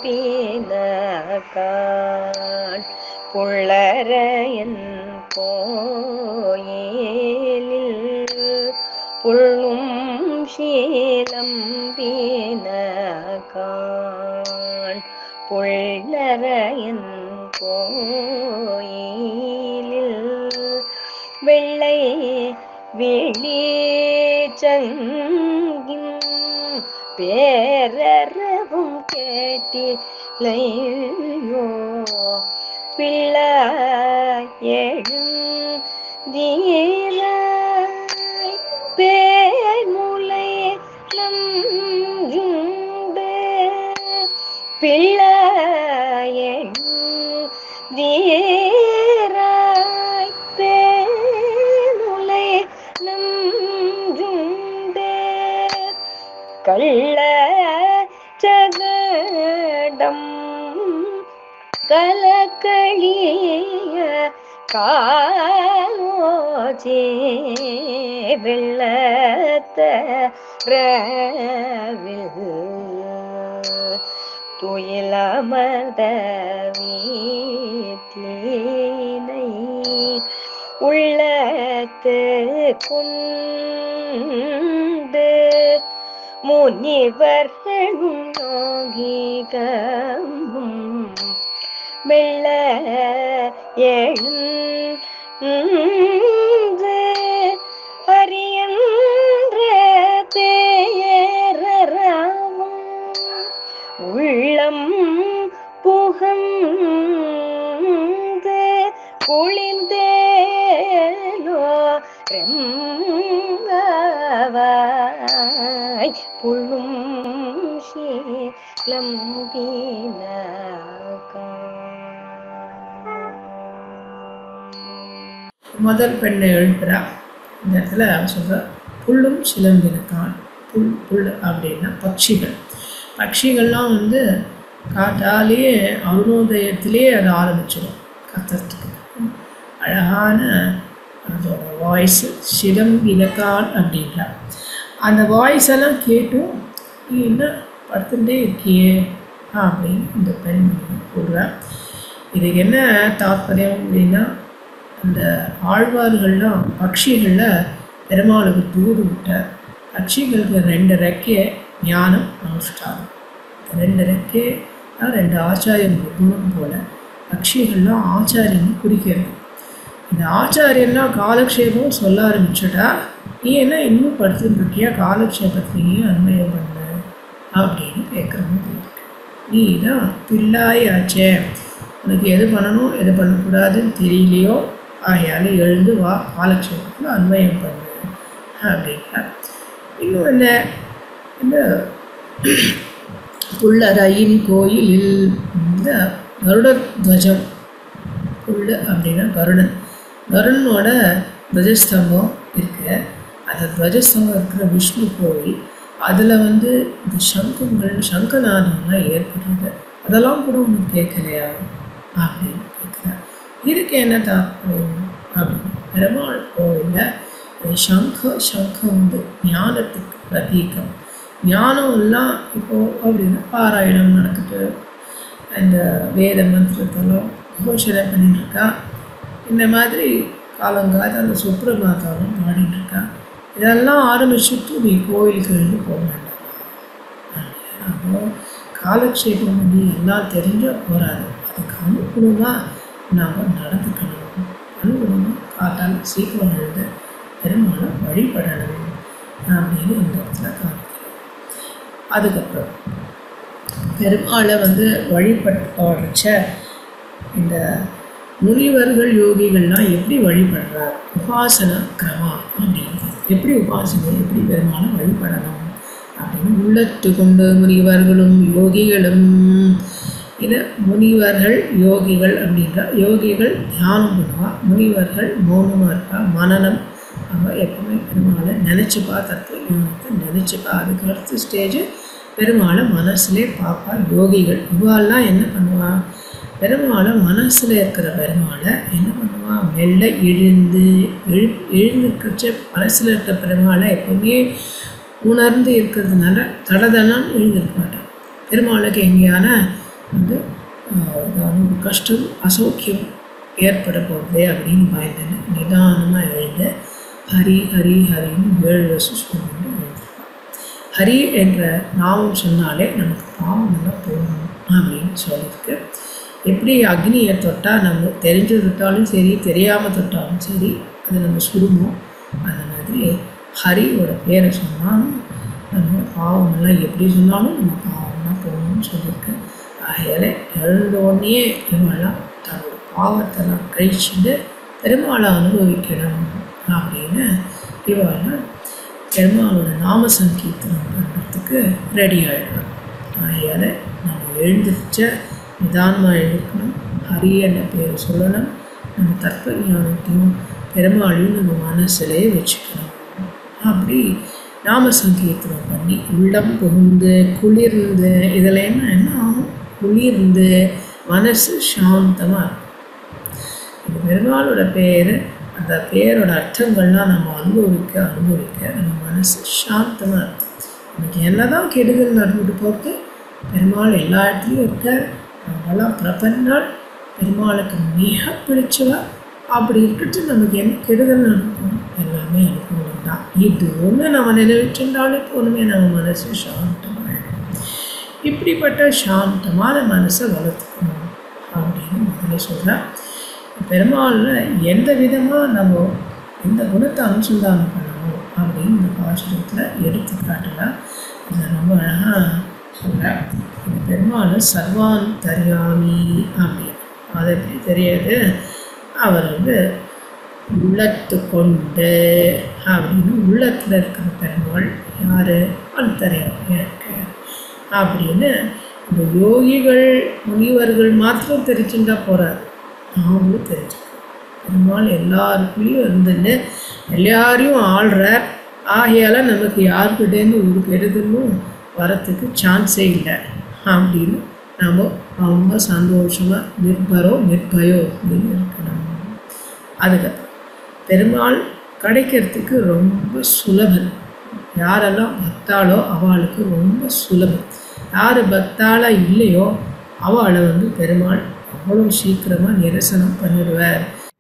வீணகான் புள்ளரையன் கோயிலில் புள்ளும் சீலம் வீணகான் புள்ளரையன் கோயிலில் வெள்ளை வெளிச்சங்கின் பேரறவும் கேட்டிலையோ பிள்ளை எழும் தீராய் பேர்முலை நம்புண்டு பிள்ளை எழும் தீராய் பேர்முலை நம்புண்டு கள்ள ஜகடம் கலக்களிய காலோஜே வெள்ளத்த துயிலமர்ந்த வீட்டினை உள்ளத்து கொண்டு முனிவர்களும் யோகிகமும் வெள்ள எழுந்து அரியன்ற தேயரவும் உள்ளம் புகந்து குளிந்தேலோ ரெம்பாவாய் புள்ளும் சீலம் முதல் பெண்ணை எழுப்புறா இந்த இடத்துல அவன் சொல்கிறா புல்லும் சிலம்பினத்தான் புல் புல் அப்படின்னா பட்சிகள் பட்சிகள்லாம் வந்து காட்டாலேயே அருணோதயத்திலே அது ஆரம்பிச்சிடும் கத்துறதுக்கு அழகான அதோட வாய்ஸு சிலம்பினத்தான் அப்படின்றா அந்த வாய்ஸ் எல்லாம் கேட்டும் நீ என்ன படுத்துட்டே இருக்கியே அப்படின்னு இந்த பெண் கூறுறா இதுக்கு என்ன தாத்பரியம் அப்படின்னா அந்த ஆழ்வார்கள்லாம் பட்சிகளில் பெருமாளுக்கு தூது விட்டார் பட்சிகளுக்கு ரெண்டு ரெக்கே ஞானம் அனுஷ்டானம் இந்த ரெண்டு ரெக்கே தான் ரெண்டு ஆச்சாரியன் குணம் போல பட்சிகள்லாம் ஆச்சாரியன்னு குறிக்கிறது இந்த ஆச்சாரியன்லாம் காலக்ஷேபம் சொல்ல ஆரம்பிச்சுட்டா நீ என்ன இன்னும் படுத்துட்டு இருக்கியா காலக்ஷேபத்திலேயே அன்மயம் பண்ண அப்படின்னு கேட்குற மாதிரி இருக்கு நீ தான் பிள்ளாயாச்சே உனக்கு எது பண்ணணும் எது பண்ணக்கூடாதுன்னு தெரியலையோ ஆகையால எழுந்து வா காலக்ஷேபத்தில் அன்வயம் பண்ணு அப்படின்னா இன்னும் என்ன இந்த புல்லரையின் கோயிலில் இந்த கருட துவஜம் புல் அப்படின்னா கருடன் கருடனோட துவஜஸ்தம்பம் இருக்கு அந்த துவஜஸ்தம்பம் இருக்கிற விஷ்ணு கோவில் அதில் வந்து இந்த சங்கங்கள் சங்கநாதம்லாம் ஏற்படுறது அதெல்லாம் கூட உனக்கு கேட்கலையா அப்படின்னு கேட்குறேன் இதுக்கு என்ன தாற்பயம் அப்படின்னு பெருமாள் கோவிலில் சங்க சங்கம் வந்து ஞானத்துக்கு பிரதீகம் ஞானம் எல்லாம் இப்போது அப்படின்னா பாராயணம் நடக்குது இந்த வேத மந்திரத்தெல்லாம் கோஷனை பண்ணிட்டு இருக்கா இந்த மாதிரி காலங்காலத்தில் அந்த சுப்ரபாத்தாலும் பாடிட்டு இருக்கா இதெல்லாம் ஆரம்பிச்சுட்டு நீ கோயிலுக்கு எழுந்து போக வேண்டாம் அப்போ காலக்ஷேபம் வந்து எல்லாம் தெரிஞ்சால் போகாது அதுக்கு அனுகுணமாக நாம் நடந்துக்கணும் அனுகுணமாக காட்டால் சீக்கிரம் எழுத பெருமாளை வழிபடணும் அப்படின்னு இந்த இடத்துல காமிக்கிறோம் அதுக்கப்புறம் பெருமாளை வந்து வழிபடுறச்ச இந்த முனிவர்கள் யோகிகள்லாம் எப்படி வழிபடுறார் உபாசனா கிரமா அப்படின்னு எப்படி உபாசனை எப்படி பெருமாளை வழிபடணும் அப்படின்னு உள்ளத்து கொண்டு முனிவர்களும் யோகிகளும் இது முனிவர்கள் யோகிகள் அப்படின்றா யோகிகள் தியானம் பண்ணுவா முனிவர்கள் மௌனமாக இருக்கா மனநம் அவள் எப்பவுமே பெருமாளை நினச்சிப்பா தத்துவ ஞானத்தை நினச்சிப்பா அதுக்கு அடுத்த ஸ்டேஜ் பெருமாளை மனசுலே பார்ப்பா யோகிகள் இவாள்லாம் என்ன பண்ணுவா பெருமாளை மனசில் இருக்கிற பெருமாளை என்ன பண்ணுவா மெல்ல எழுந்து எழு எழுந்துக்கிறச்ச மனசில் இருக்கிற பெருமாளை எப்பவுமே உணர்ந்து இருக்கிறதுனால தடதனான்னு எழுந்திருக்க மாட்டான் பெருமாளுக்கு எங்கேயான வந்து ஆஹ், ஏதாவது ஒரு கஷ்டம் அசௌக்கியம் ஏற்பட போகுது அப்படின்னு பயந்தேன் நிதானமாக எழுந்து ஹரி ஹரி ஹரின்னு ஏழு வருஷம் சொல்லணும் எழுதிருக்கான் ஹரி என்ற நாமம் சொன்னாலே நமக்கு பாவம் எல்லாம் போகணும் அப்படின்னு சொல்லியிருக்கு எப்படி அக்னியை தொட்டால் நம்ம தெரிஞ்சு தொட்டாலும் சரி தெரியாமல் தொட்டாலும் சரி அது நம்ம சுடுமோ அந்த மாதிரி ஹரியோட பேரை சொன்னாலும் நம்ம பாவமெல்லாம் எப்படி சொன்னாலும் நம்ம பாவம்லாம் போகணும்னு சொல்லியிருக்கு ஆகையால் எழுந்த உடனே இவெல்லாம் தன்னோட பாவத்தெல்லாம் கழிச்சுட்டு பெருமாளை அனுபவிக்கணும் அப்படின்னு இவெல்லாம் பெருமாளோட நாம சங்கீர்த்தனம் பண்ணுறதுக்கு ரெடி ஆகிடுறாங்க ஆகையால் நம்ம எழுந்திரிச்ச நிதானமாக எழுந்திருக்கணும் ஹரி என்ற பேரை சொல்லணும் நம்ம தர்ப்ப ஞானத்தையும் பெருமாளையும் நம்ம மனசுலே வச்சுக்கணும் அப்படி நாம சங்கீர்த்தனம் பண்ணி உள்ளம் புகுந்து குளிர்ந்து இதில் என்ன என்ன ஆகும் குளிர்ந்து மனசு சாந்தமாக இருக்கும் இந்த பெருமாளோட பேர் அந்த பேரோட அர்த்தங்கள்லாம் நம்ம அனுபவிக்க அனுபவிக்க நம்ம மனசு சாந்தமாக இருக்கும் நமக்கு என்னதான் கெடுதல் நடந்துட்டு போகிறது பெருமாள் எல்லா இடத்துலையும் இருக்கார் நம்மளாம் பிரபன்னால் பெருமாளுக்கு மிக பிடிச்சவா அப்படி இருக்கட்டு நமக்கு என்ன கெடுதல் நடக்கும் எல்லாமே அனுபவம் தான் இது ஒன்று நம்ம நினைவிச்சுட்டாலே போதுமே நம்ம மனசு சாந்தமாகிடும் இப்படிப்பட்ட சாந்தமான மனசை வளர்த்துக்கணும் அப்படின்னு முதல்ல சொல்கிறேன் பெருமாளில் எந்த விதமாக நம்ம எந்த குணத்தை அனுசந்தானம் பண்ணணும் அப்படின்னு இந்த பாசுரத்தில் எடுத்துக்காட்டலாம் இதை ரொம்ப அழகாக சொல்கிறேன் இந்த பெருமாள் சர்வான் தரியாமி அப்படின்னு அது எப்படி தெரியாது அவர் வந்து உள்ளத்து கொண்டு அப்படின்னு உள்ளத்தில் இருக்கிற பெருமாள் யார் அந்தரையாக இருக்கு அப்படின்னு இந்த யோகிகள் முனிவர்கள் மாத்திரம் தெரிஞ்சுட்டா போகிறார் நாமளும் தெரிஞ்சுக்கணும் பெருமாள் எல்லாருக்குள்ளேயும் இருந்துன்னு எல்லாரையும் ஆள்றார் ஆகையால் நமக்கு யாருக்கிட்டேருந்து ஒரு கெடுதலும் வரத்துக்கு சான்ஸே இல்லை அப்படின்னு நம்ம ரொம்ப சந்தோஷமாக நிர்பரோ நிர்பயோ அப்படின்னு இருக்கணும் அதுக்கப்புறம் பெருமாள் கிடைக்கிறதுக்கு ரொம்ப சுலபம் யாரெல்லாம் பக்தாளோ அவளுக்கு ரொம்ப சுலபம் யார் பக்தாளா இல்லையோ அவளை வந்து பெருமாள் அவ்வளோ சீக்கிரமாக நிரசனம் பண்ணிடுவார்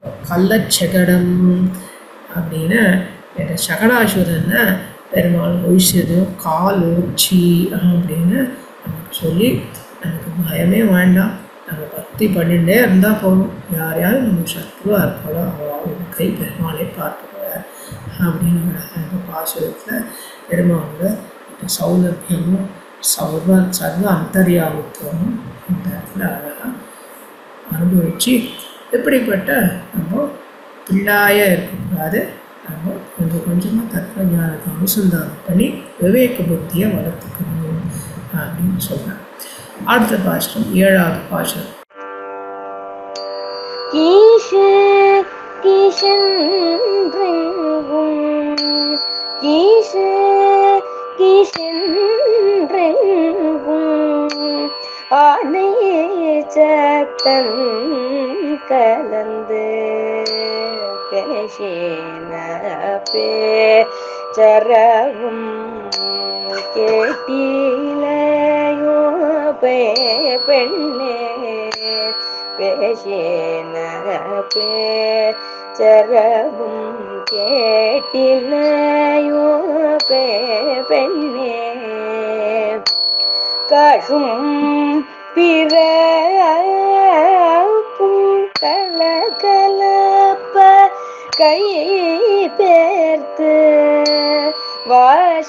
கள்ளச்சகடம் அப்படின்னு இந்த சகடாசுரனை பெருமாள் ஒழிச்சதும் கால் ஓச்சி அப்படின்னு நமக்கு சொல்லி நமக்கு பயமே வேண்டாம் நம்ம பக்தி பண்ணிகிட்டே இருந்தால் போதும் யார் யார் நம்ம சத்ருவாக இருப்பாளோ அவளோட கை பெருமாளை பார்த்துக்குவார் அப்படின்னு அழகா இந்த பாசுரத்தில் பெருமாளோட இந்த சௌலபியமும் சர்வ சர்வ அந்தரியாவுத்துவமும் இந்த இடத்துல அழகாக அனுபவித்து எப்படிப்பட்ட நம்ம பிள்ளாயாக இருக்கக்கூடாது நம்ம கொஞ்சம் கொஞ்சமாக தத்துவ ஞானத்தை அனுசந்தானம் பண்ணி விவேக புத்தியை வளர்த்துக்கணும் அப்படின்னு சொல்கிறேன் அடுத்த பாஷ்டம் ஏழாவது பாஷ்டம் ஈஷ கிஷன்றெங்கும் ஈஷ கிஷன்றெங்கும் ஆனையே சத்தன் கலந்து பேசின பே சரவும் கேட்டிலையோ பே பெண்ணே பேசின பே சரவும் கேட்டிலையோ பே பெண்ணே கழும் பிற கல கலப்ப கை பேர்த்து வாச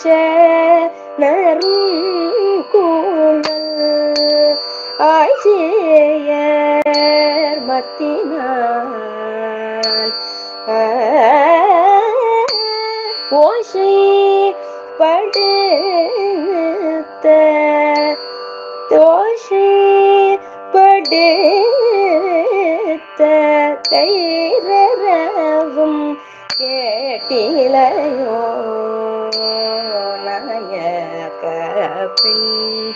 நரும் கூழல் ஆய்ச்சியர் மத்தினான் ஓசை படுத்த தோஷை படுத்த தைரவும் கேட்டிலையோ நாயக பின்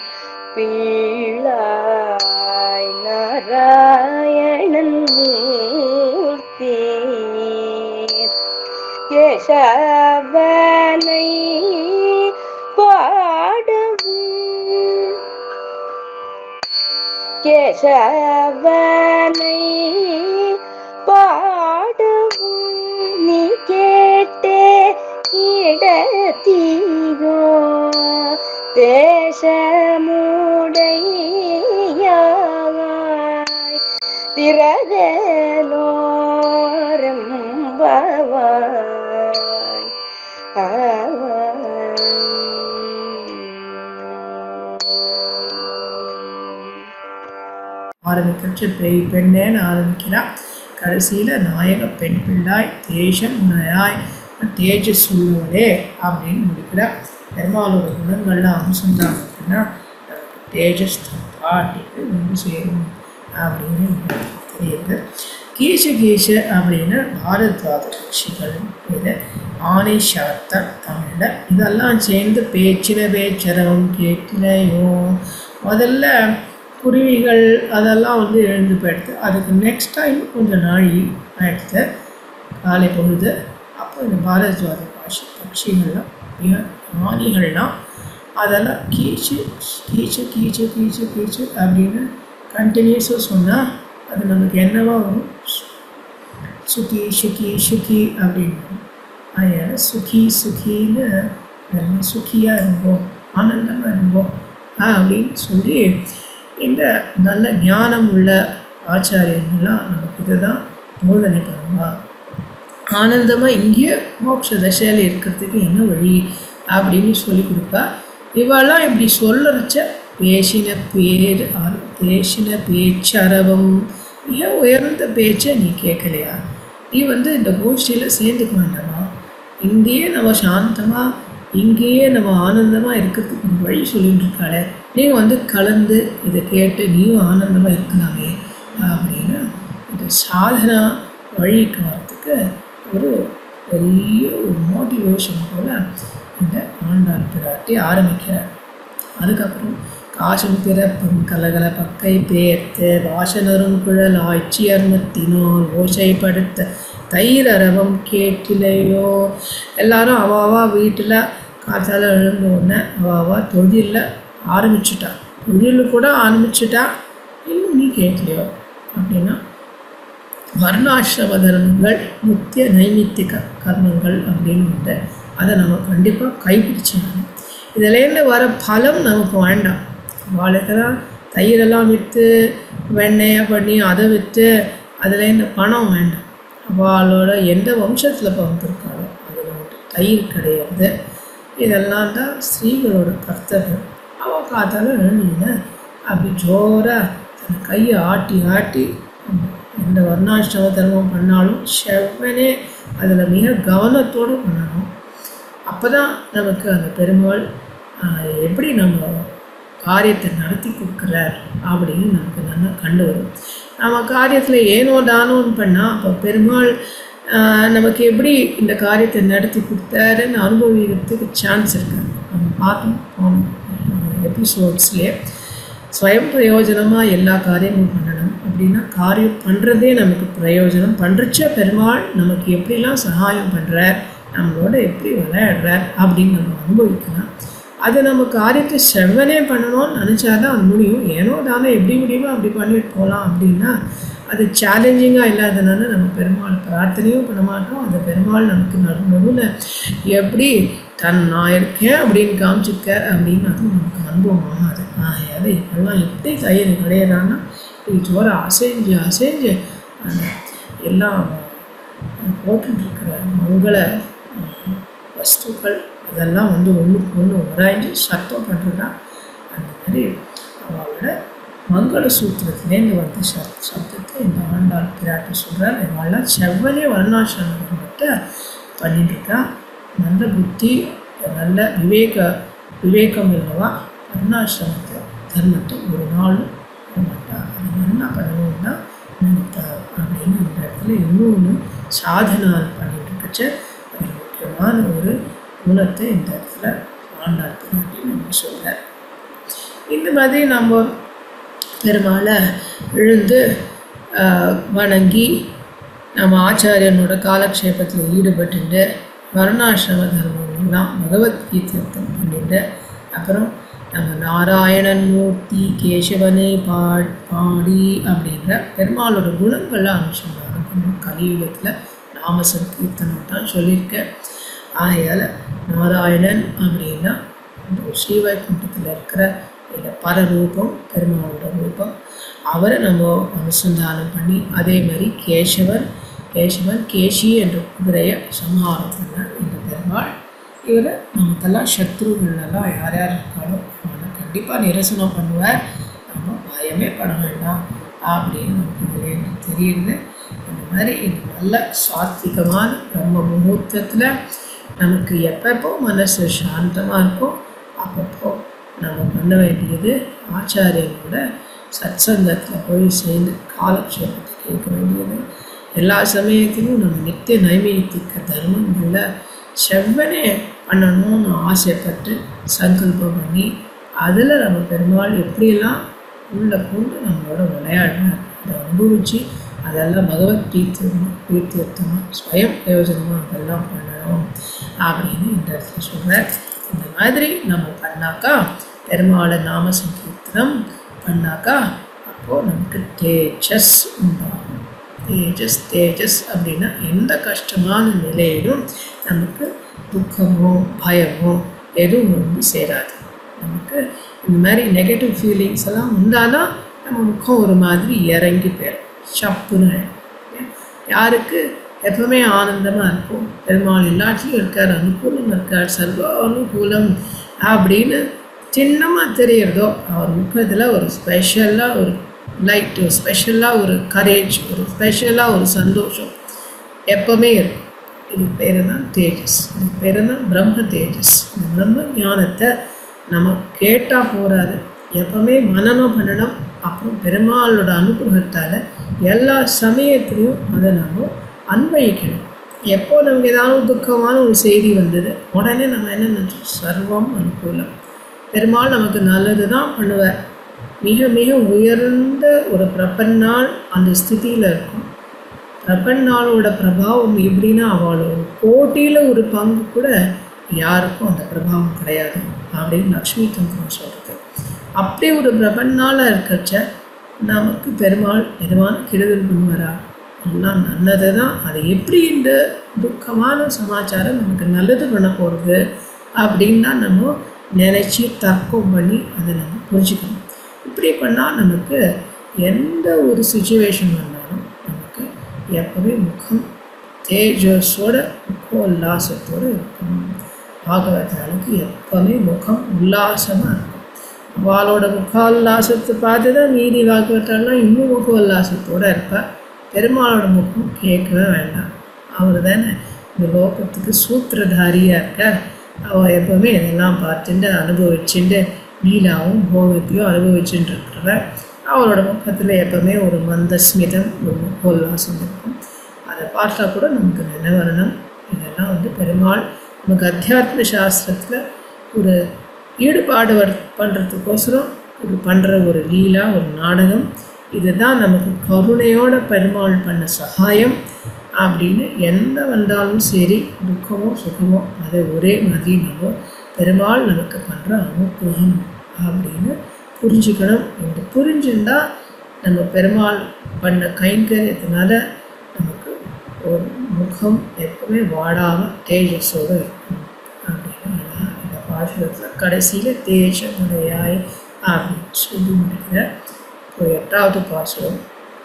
பிள்ளாய் நாராயணன் மூர்த்தி கேசவனை பாடவும் கேசவனை பாடவும் நீ கேட்டே இடத்தீயோ தேசமுடையாய் திரகலோரம் பவாய் ஆரம்பிக்கச்சு பெய் பெண்ணேன்னு ஆரம்பிக்கிறா கடைசியில் நாயக பெண் பிள்ளாய் தேசம் நயாய் தேஜஸ் உள்ளவளே அப்படின்னு முடிக்கிறா பெருமாளோட குணங்கள்லாம் அம்சம்தான் அப்படின்னா தேஜஸ் பாட்டிக்கு வந்து சேரும் அப்படின்னு தெரியுது கீச கீச அப்படின்னு பாரத்வாத கட்சிகள் இது ஆணை சாத்த தமிழில் இதெல்லாம் சேர்ந்து பேச்சின பேச்சரவம் கேட்டினையோ முதல்ல குருவிகள் அதெல்லாம் வந்து எழுந்து போயிடுது அதுக்கு நெக்ஸ்ட் டைம் கொஞ்சம் நாழி ஆயிடுது காலை பொழுது அப்போ இந்த பாரத்வாத பாஷை பட்சிகள்லாம் மிக ஞானிகள்லாம் அதெல்லாம் கீச்சு கீச்சு கீச்சு கீச்சு கீச்சு அப்படின்னு கண்டினியூஸாக சொன்னால் அது நமக்கு என்னவா வரும் சுகி சுகி சுகி அப்படின்னு அதனால் சுகி சுகின்னு நம்ம சுகியாக இருந்தோம் ஆனந்தமாக இருந்தோம் அப்படின்னு சொல்லி இந்த நல்ல ஞானம் உள்ள ஆச்சாரியர்கள்லாம் நமக்கு இதுதான் போதனை பண்ணுவா ஆனந்தமாக இங்கேயே மோட்ச தசையில் இருக்கிறதுக்கு என்ன வழி அப்படின்னு சொல்லி கொடுப்பா இவெல்லாம் இப்படி சொல்லறச்ச பேசின பேர் அரு- பேசின பேச்சரவம் மிக உயர்ந்த பேச்சை நீ கேட்கலையா நீ வந்து இந்த கோஷ்டியில் சேர்ந்துக்க வேண்டாமா இங்கேயே நம்ம சாந்தமாக இங்கேயே நம்ம ஆனந்தமாக இருக்கிறதுக்கு ஒரு வழி சொல்லிட்டு இருக்காளே நீங்கள் வந்து கலந்து இதை கேட்டு நீயும் ஆனந்தமாக இருக்கலாமே அப்படின்னு இந்த சாதனா வழிக்கு வரத்துக்கு ஒரு பெரிய ஒரு மோட்டிவேஷன் போல் இந்த ஆண்டாள் பிராட்டி ஆரம்பிக்கிறார் அதுக்கப்புறம் காசும் பிறப்பும் கலகல பக்கை பேர்த்து வாசனரும் குழல் ஆட்சியர்மத்தினோர் ஓசைப்படுத்த தயிரரவம் கேட்டிலையோ எல்லாரும் அவாவா வீட்டில் காத்தால எழுந்த உடனே அவாவா தொழிலில் ஆரம்பிச்சுட்டா தொழில் கூட ஆரம்பிச்சுட்டா இன்னும் நீ கேட்கலையோ அப்படின்னா வர்ணாசிரம தர்மங்கள் முக்கிய நைமித்திக கர்மங்கள் அப்படின்னு உண்டு அதை நம்ம கண்டிப்பாக கைப்பிடிச்சிடணும் இதுலேருந்து வர பலம் நமக்கு வேண்டாம் வாழ்க்கைலாம் தயிரெல்லாம் விற்று வெண்ணெயை பண்ணி அதை விற்று அதுலேருந்து பணம் வேண்டாம் அவளோட எந்த வம்சத்தில் பிறந்திருக்காளோ அதில் மட்டும் தயிர் கிடையாது இதெல்லாம் தான் ஸ்திரீகளோட கர்த்தர்கள் அவள் காத்தால எழுந்தீங்கன்னா அப்படி ஜோராக தன் கையை ஆட்டி ஆட்டி எந்த வர்ணாசிரம தர்மம் பண்ணாலும் செவ்வனே அதில் மிக கவனத்தோடு பண்ணணும் அப்போ தான் நமக்கு அந்த பெருமாள் ஆஹ், எப்படி நம்ம காரியத்தை நடத்தி கொடுக்குறார் அப்படின்னு நமக்கு நல்லா கண்டு வரும் நம்ம காரியத்தில் ஏனோ தானோன்னு பண்ணால் அப்போ பெருமாள் ஆஹ், நமக்கு எப்படி இந்த காரியத்தை நடத்தி கொடுத்தாருன்னு அனுபவிக்கிறதுக்கு சான்ஸ் இருக்கு நம்ம பார்த்தோம் போனோம் எபிசோட்ஸ்லேயே ஸ்வயம் பிரயோஜனமாக எல்லா காரியமும் பண்ணணும் அப்படின்னா காரியம் பண்ணுறதே நமக்கு பிரயோஜனம் பண்ணுறச்ச பெருமாள் நமக்கு எப்படிலாம் சகாயம் பண்ணுறார் நம்மளோட எப்படி விளையாடுறார் அப்படின்னு நம்ம அனுபவிக்கலாம் அது நம்ம காரியத்தை செவ்வனே பண்ணணும்னு நினச்சாதான் அது முடியும் ஏனோ தானே எப்படி முடியுமோ அப்படி பண்ணிட்டு போகலாம் அப்படின்னா அது சேலஞ்சிங்காக இல்லாதனால நம்ம பெருமாள் பிரார்த்தனையும் பண்ண மாட்டோம் அந்த பெருமாள் நமக்கு நடு நடுவில் எப்படி தன் நான் இருக்கேன் அப்படின்னு காமிச்சிருக்கார் அப்படின்னு அதுவும் நமக்கு அனுபவம் ஆகாது ஆகையால் இப்பெல்லாம் எப்படி தயிர் கிடையாதான்னா இப்படி ஜோர அசைஞ்சு அசைஞ்சு அந்த எல்லாம் போட்டுருக்கிற மங்கள அஹ், வஸ்துக்கள் அதெல்லாம் வந்து ஒன்றுக்கு ஒன்று உராய்ஞ்சு சத்தம் பண்ணுறதா அந்த மாதிரி அவளோட மங்கள சூத்திரத்துலேருந்து வந்த சத் சப்தத்தை இந்த ஆண்டாள் பிராட்டி சொல்கிறார் இவெல்லாம் செவ்வனே வர்ணாசிரமம் மட்டும் பண்ணிட்டு இருக்கா நல்ல புத்தி நல்ல விவேக விவேகம் இல்லவா வர்ணாசிரமத்தை தர்மத்தை ஒரு நாளும் பண்ண மாட்டா அது என்ன பண்ணணும்னா நினைத்தா அப்படின்னு இந்த இடத்துல இன்னொன்று சாதனா பண்ணிட்டு இருக்கச்ச அது முக்கியமான ஒரு குணத்தை இந்த இடத்துல ஆண்டாள் பிராட்டி நம்ம சொல்ல இந்த மாதிரி நம்ம பெருமாளை எழுந்து ஆஹ், வணங்கி நம்ம ஆச்சாரியனோட காலக்ஷேபத்தில் ஈடுபட்டுட்டு வர்ணாசிரம தர்மங்கள்லாம் பகவத்கீதை பண்ணிட்டு அப்புறம் நம்ம நாராயணன் மூர்த்தி கேசவனை பா பாடி அப்படின்ற பெருமாளோட குணங்கள்லாம் அனுப்பிச்சிருந்தாங்க நம்ம கலியுகத்தில் நாம சங்கீர்த்தனம் தான் சொல்லியிருக்கேன் ஆகையால் நாராயணன் அப்படின்னா இந்த ஸ்ரீவைகுண்டத்தில் இருக்கிற இந்த பரரூபம் பெருமாளோட ரூபம் அவரை நம்ம அனுசந்தானம் பண்ணி அதே மாதிரி கேசவன் கேசவன் கேசி என்ற குதிரையை சம்ஹாரம் பண்ண இந்த பெருமாள் இவர் நமக்கெல்லாம் சத்ருகளெல்லாம் யார் யார் இருக்காளோ அவனை கண்டிப்பாக நிரசனம் பண்ணுவார் நம்ம பயமே பட வேண்டாம் அப்படின்னு நமக்கு இதுலேருந்து தெரியுது இந்த மாதிரி இது நல்ல சாத்விகமான பிரம்ம முகூர்த்தத்தில் நமக்கு எப்பப்போ மனசு சாந்தமாக இருக்கும் அப்பப்போ நம்ம பண்ண வேண்டியது ஆச்சாரியனோட சத்சங்கத்தில் போய் சேர்ந்து காலக்ஷேபத்தை கேட்க வேண்டியது எல்லா சமயத்திலும் நம்ம நித்திய நைமித்திக்க தர்மங்களில் செவ்வனே பண்ணணும்னு ஆசைப்பட்டு சங்கல்பம் பண்ணி அதில் நம்ம பெருமாள் எப்படியெல்லாம் உள்ள பூண்டு நம்மளோட விளையாடுறார் அதை அனுபவிச்சு அதெல்லாம் பகவத் பிரீத்தியமாக பிரீத்தியர்த்தமாக ஸ்வயம் பிரயோஜனமாக அதெல்லாம் பண்ணணும் அப்படின்னு இந்த இடத்துல சொல்கிறார் இந்த மாதிரி நம்ம பண்ணாக்கா பெருமாளை நாம சங்கீர்த்தனம் பண்ணாக்கா அப்போது நமக்கு தேஜஸ் உண்டாகும் தேஜஸ் தேஜஸ் அப்படின்னா எந்த கஷ்டமான நிலையிலும் நமக்கு துக்கமோ பயமோ எதுவும் வந்து சேராது நமக்கு இந்த மாதிரி நெகட்டிவ் ஃபீலிங்ஸ் எல்லாம் வந்தாலும் நம்ம முகம் ஒரு மாதிரி இறங்கி போயிடும் சப்புன்னு ஆயிடும். யாருக்கு எப்பவுமே ஆனந்தமாக இருக்கும் பெருமாள் எல்லாத்துலேயும் இருக்கார் அனுகூலம் இருக்கார் சர்வ அனுகூலம் அப்படின்னு சின்னமாக தெரியறதோ அவர் முகத்தில் ஒரு ஸ்பெஷலாக ஒரு லைட் ஒரு ஸ்பெஷலாக ஒரு கரேஜ் ஒரு ஸ்பெஷலாக ஒரு சந்தோஷம் எப்பவுமே இருக்கும் இது பேர் தான் தேஜஸ் இது பேர் தான் பிரம்ம தேஜஸ் இந்த பிரம்ம ஞானத்தை நம்ம கேட்டால் போகாது எப்பவுமே மனனம் பண்ணணும் அப்புறம் பெருமாளோட அனுகிரகத்தால் எல்லா சமயத்திலையும் அதை நம்ம அன்வயிக்கணும் எப்போ நமக்கு ஏதாவது துக்கமான ஒரு செய்தி வந்தது உடனே நம்ம என்ன நினச்சோம் சர்வம் அனுகூலம் பெருமாள் நமக்கு நல்லது தான் பண்ணுவார் மிக மிக உயர்ந்த ஒரு பிரபன்னால் அந்த ஸ்திதியில் இருக்கும் பிரபன்னாளோட பிரபாவம் எப்படின்னா அவளோட கோட்டியில் ஒரு பங்கு கூட யாருக்கும் அந்த பிரபாவம் கிடையாது அப்படின்னு லக்ஷ்மி தந்திரம் சொல்கிறது அப்படி ஒரு பிரபன்னால இருக்கச்ச நமக்கு பெருமாள் எதுவான கெடுதல் பண்ணுவாரா எல்லாம் நல்லது தான் அது எப்படி இந்த துக்கமான சமாச்சாரம் நமக்கு நல்லது பண்ண போகிறது அப்படின்னு தான் நம்ம நினச்சி தர்க்கம் பண்ணி அதை நம்ம புரிஞ்சுக்கணும் இப்படி பண்ணால் நமக்கு எந்த ஒரு சுச்சுவேஷன் வந்தாலும் நமக்கு எப்பவுமே முகம் தேஜஸோட முக உல்லாசத்தோடு இருக்கும் பாகவதாளுக்கு எப்பவுமே முகம் உல்லாசமாக இருக்கும் அவளோட முக உல்லாசத்தை பார்த்து தான் மீதி பாகவதாலாம் இன்னும் முக உல்லாசத்தோடு இருப்பா பெருமாளோட முகம் கேட்கவே வேண்டாம் அவர் தானே இந்த லோகத்துக்கு சூத்திரதாரியாக இருக்க அவள் எப்பவுமே இதெல்லாம் பார்த்துட்டு அனுபவிச்சுட்டு லீலாவும் போகத்தையும் அனுபவிச்சுட்டு இருக்கிற அவளோட முகத்தில் எப்பவுமே ஒரு மந்த ஸ்மிதம் ஒரு முக உல்லாசம் இருக்கும் அதை பார்த்தா கூட நமக்கு நினைவரணம் இதெல்லாம் வந்து பெருமாள் நமக்கு அத்தியாத்ம சாஸ்திரத்தில் ஒரு ஈடுபாடு வர் பண்ணுறதுக்கோசரம் ஒரு பண்ணுற ஒரு லீலா ஒரு நாடகம் இதுதான் நமக்கு கருணையோட பெருமாள் பண்ண சகாயம் அப்படின்னு எந்த வந்தாலும் சரி துக்கமோ சுகமோ அதை ஒரே மாதிரி நம்ம பெருமாள் நமக்கு பண்ணுற அனுகிரகம் அப்படின்னு புரிஞ்சுக்கணும் இந்த புரிஞ்சுண்டா நம்ம பெருமாள் பண்ண கைங்கரியத்தினால நமக்கு ஒரு முகம் எப்பவுமே வாடாமல் தேஜஸோடு இருக்கும் அப்படின்னு அழகா இந்த பாசுரத்தில் கடைசியில் தேஜமுடையாய் அப்படின்னு சொல்லி முடிக்கிற ஒரு எட்டாவது பாசுரம்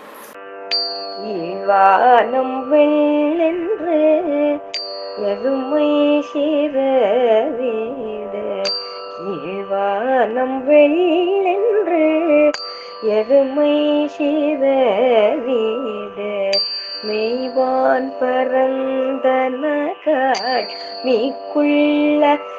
கீழ்வானம் வெள்ளென்று எதுமை சிற வீடு கீழ்வானம் வெள்ளென்று எதுமை சிற வீடு மெய்வான் பரந்தன காட் மீக்குள்ள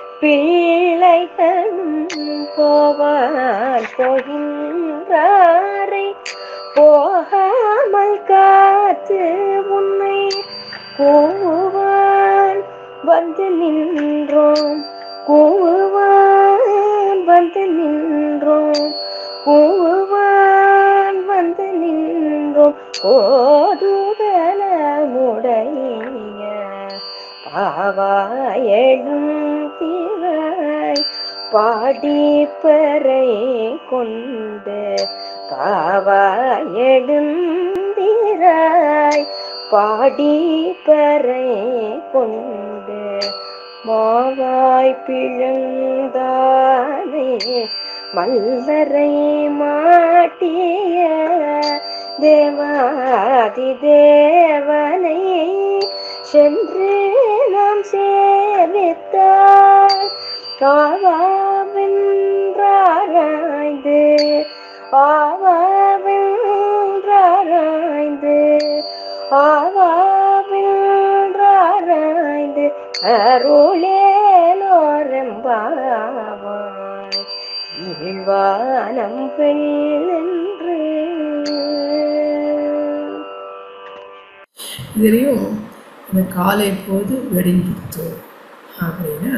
பிள்ளைகளும் போவான் போகின்றாரை போகாமல் காத்து உன்னை கூவான் வந்து நின்றோம் கூவான் வந்து நின்றோம் கூவான் வந்து நின்றோம் ஓதுதலமுடைய பாவாயடும் திவாய் பாடி பறை கொண்டு காவாய் எழுந்திராய் பாடி பறை கொண்டு மாவாய் பிழந்தானே மல்லரை மாட்டிய தேவாதி தேவனை சென்று நாம் சேவித்தார் ஆவாவென்றாராய்ந்து ஆவாவென்றாராய்ந்து ஆவாவென்றாராய்ந்து அருளேலோரம்பாவாய் கீழ்வானம் வெள்ளென்று இதுலேயும் இந்த காலை போது வெடிஞ்சிட்டு அப்படின்னு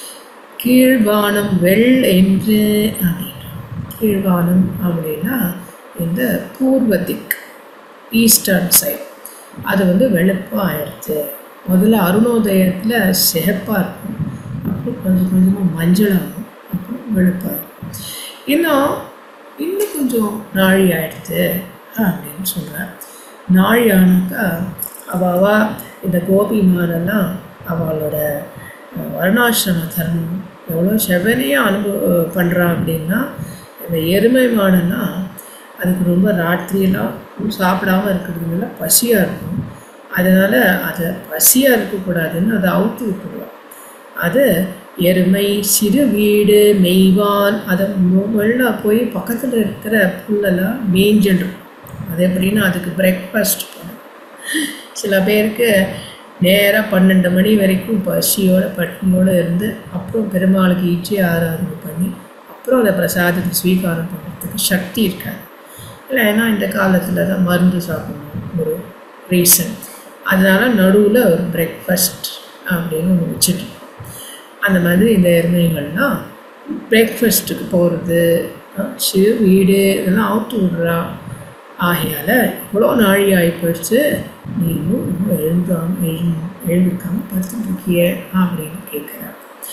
கீழ்வானம் வெள் என்று அப்படின்றோம் கீழ்வானம் அப்படின்னா இந்த பூர்வ திக் ஈஸ்டர்ன் சைட் அது வந்து வெளுப்பாக ஆயிடுச்சு முதல்ல அருணோதயத்தில் சிகப்பாக இருக்கும் அப்புறம் கொஞ்சம் கொஞ்சமாக மஞ்சளாகும் அப்புறம் வெளுப்பாக இருக்கும் இன்னும் இன்னும் கொஞ்சம் நாழி ஆயிடுச்சு அப்படின்னு சொல்கிறேன் நாழி ஆனாக்கா அவள் அவ இந்த கோபிமாரெல்லாம் அவளோட அஹ், வர்ணாசிரம தர்மம் எவ்வளோ செவனையாக அனுபவ பண்ணுறா அப்படின்னா இந்த எருமை மாடுன்னா அதுக்கு ரொம்ப ராத்திரியெல்லாம் சாப்பிடாம இருக்கிறதுனால பசியாக இருக்கும் அதனால் அதை பசியாக இருக்கக்கூடாதுன்னு அதை அவுத்து விட்டுடுவாள் அது எருமை சிறு வீடு மெய்வான் அதை முள்ள போய் பக்கத்தில் இருக்கிற புல்லெல்லாம் மேய்ஞ்சிடும் அது எப்படின்னா அதுக்கு பிரேக்ஃபாஸ்ட் பண்ணும் சில பேருக்கு நேராக பன்னெண்டு மணி வரைக்கும் பசியோட பட்டினியோடு இருந்து அப்புறம் பெருமாளுக்கு ஈச்சி ஆராதனை பண்ணி அப்புறம் அதை பிரசாதத்தை ஸ்வீகாரம் பண்ணுறதுக்கு சக்தி இருக்காது இல்லை ஏன்னா இந்த காலத்தில் தான் மருந்து சாப்பிடணும் ஒரு ரீசன் அதனால நடுவில் ஒரு பிரேக்ஃபாஸ்ட் அப்படின்னு ஒன்று வச்சுட்டோம் அந்த மாதிரி இந்த எருமைகள்லாம் பிரேக்ஃபாஸ்ட்டுக்கு போகிறது சிறு வீடு இதெல்லாம் அவுத்து விடுறா ஆகையால் இவ்வளோ நாழி ஆகி போயிடுச்சு நீ இன்னும் இன்னும் எழுந்தாம எழு எழுந்திருக்காம படுத்துட்டு இருக்கிய அப்படின்னு கேட்குறா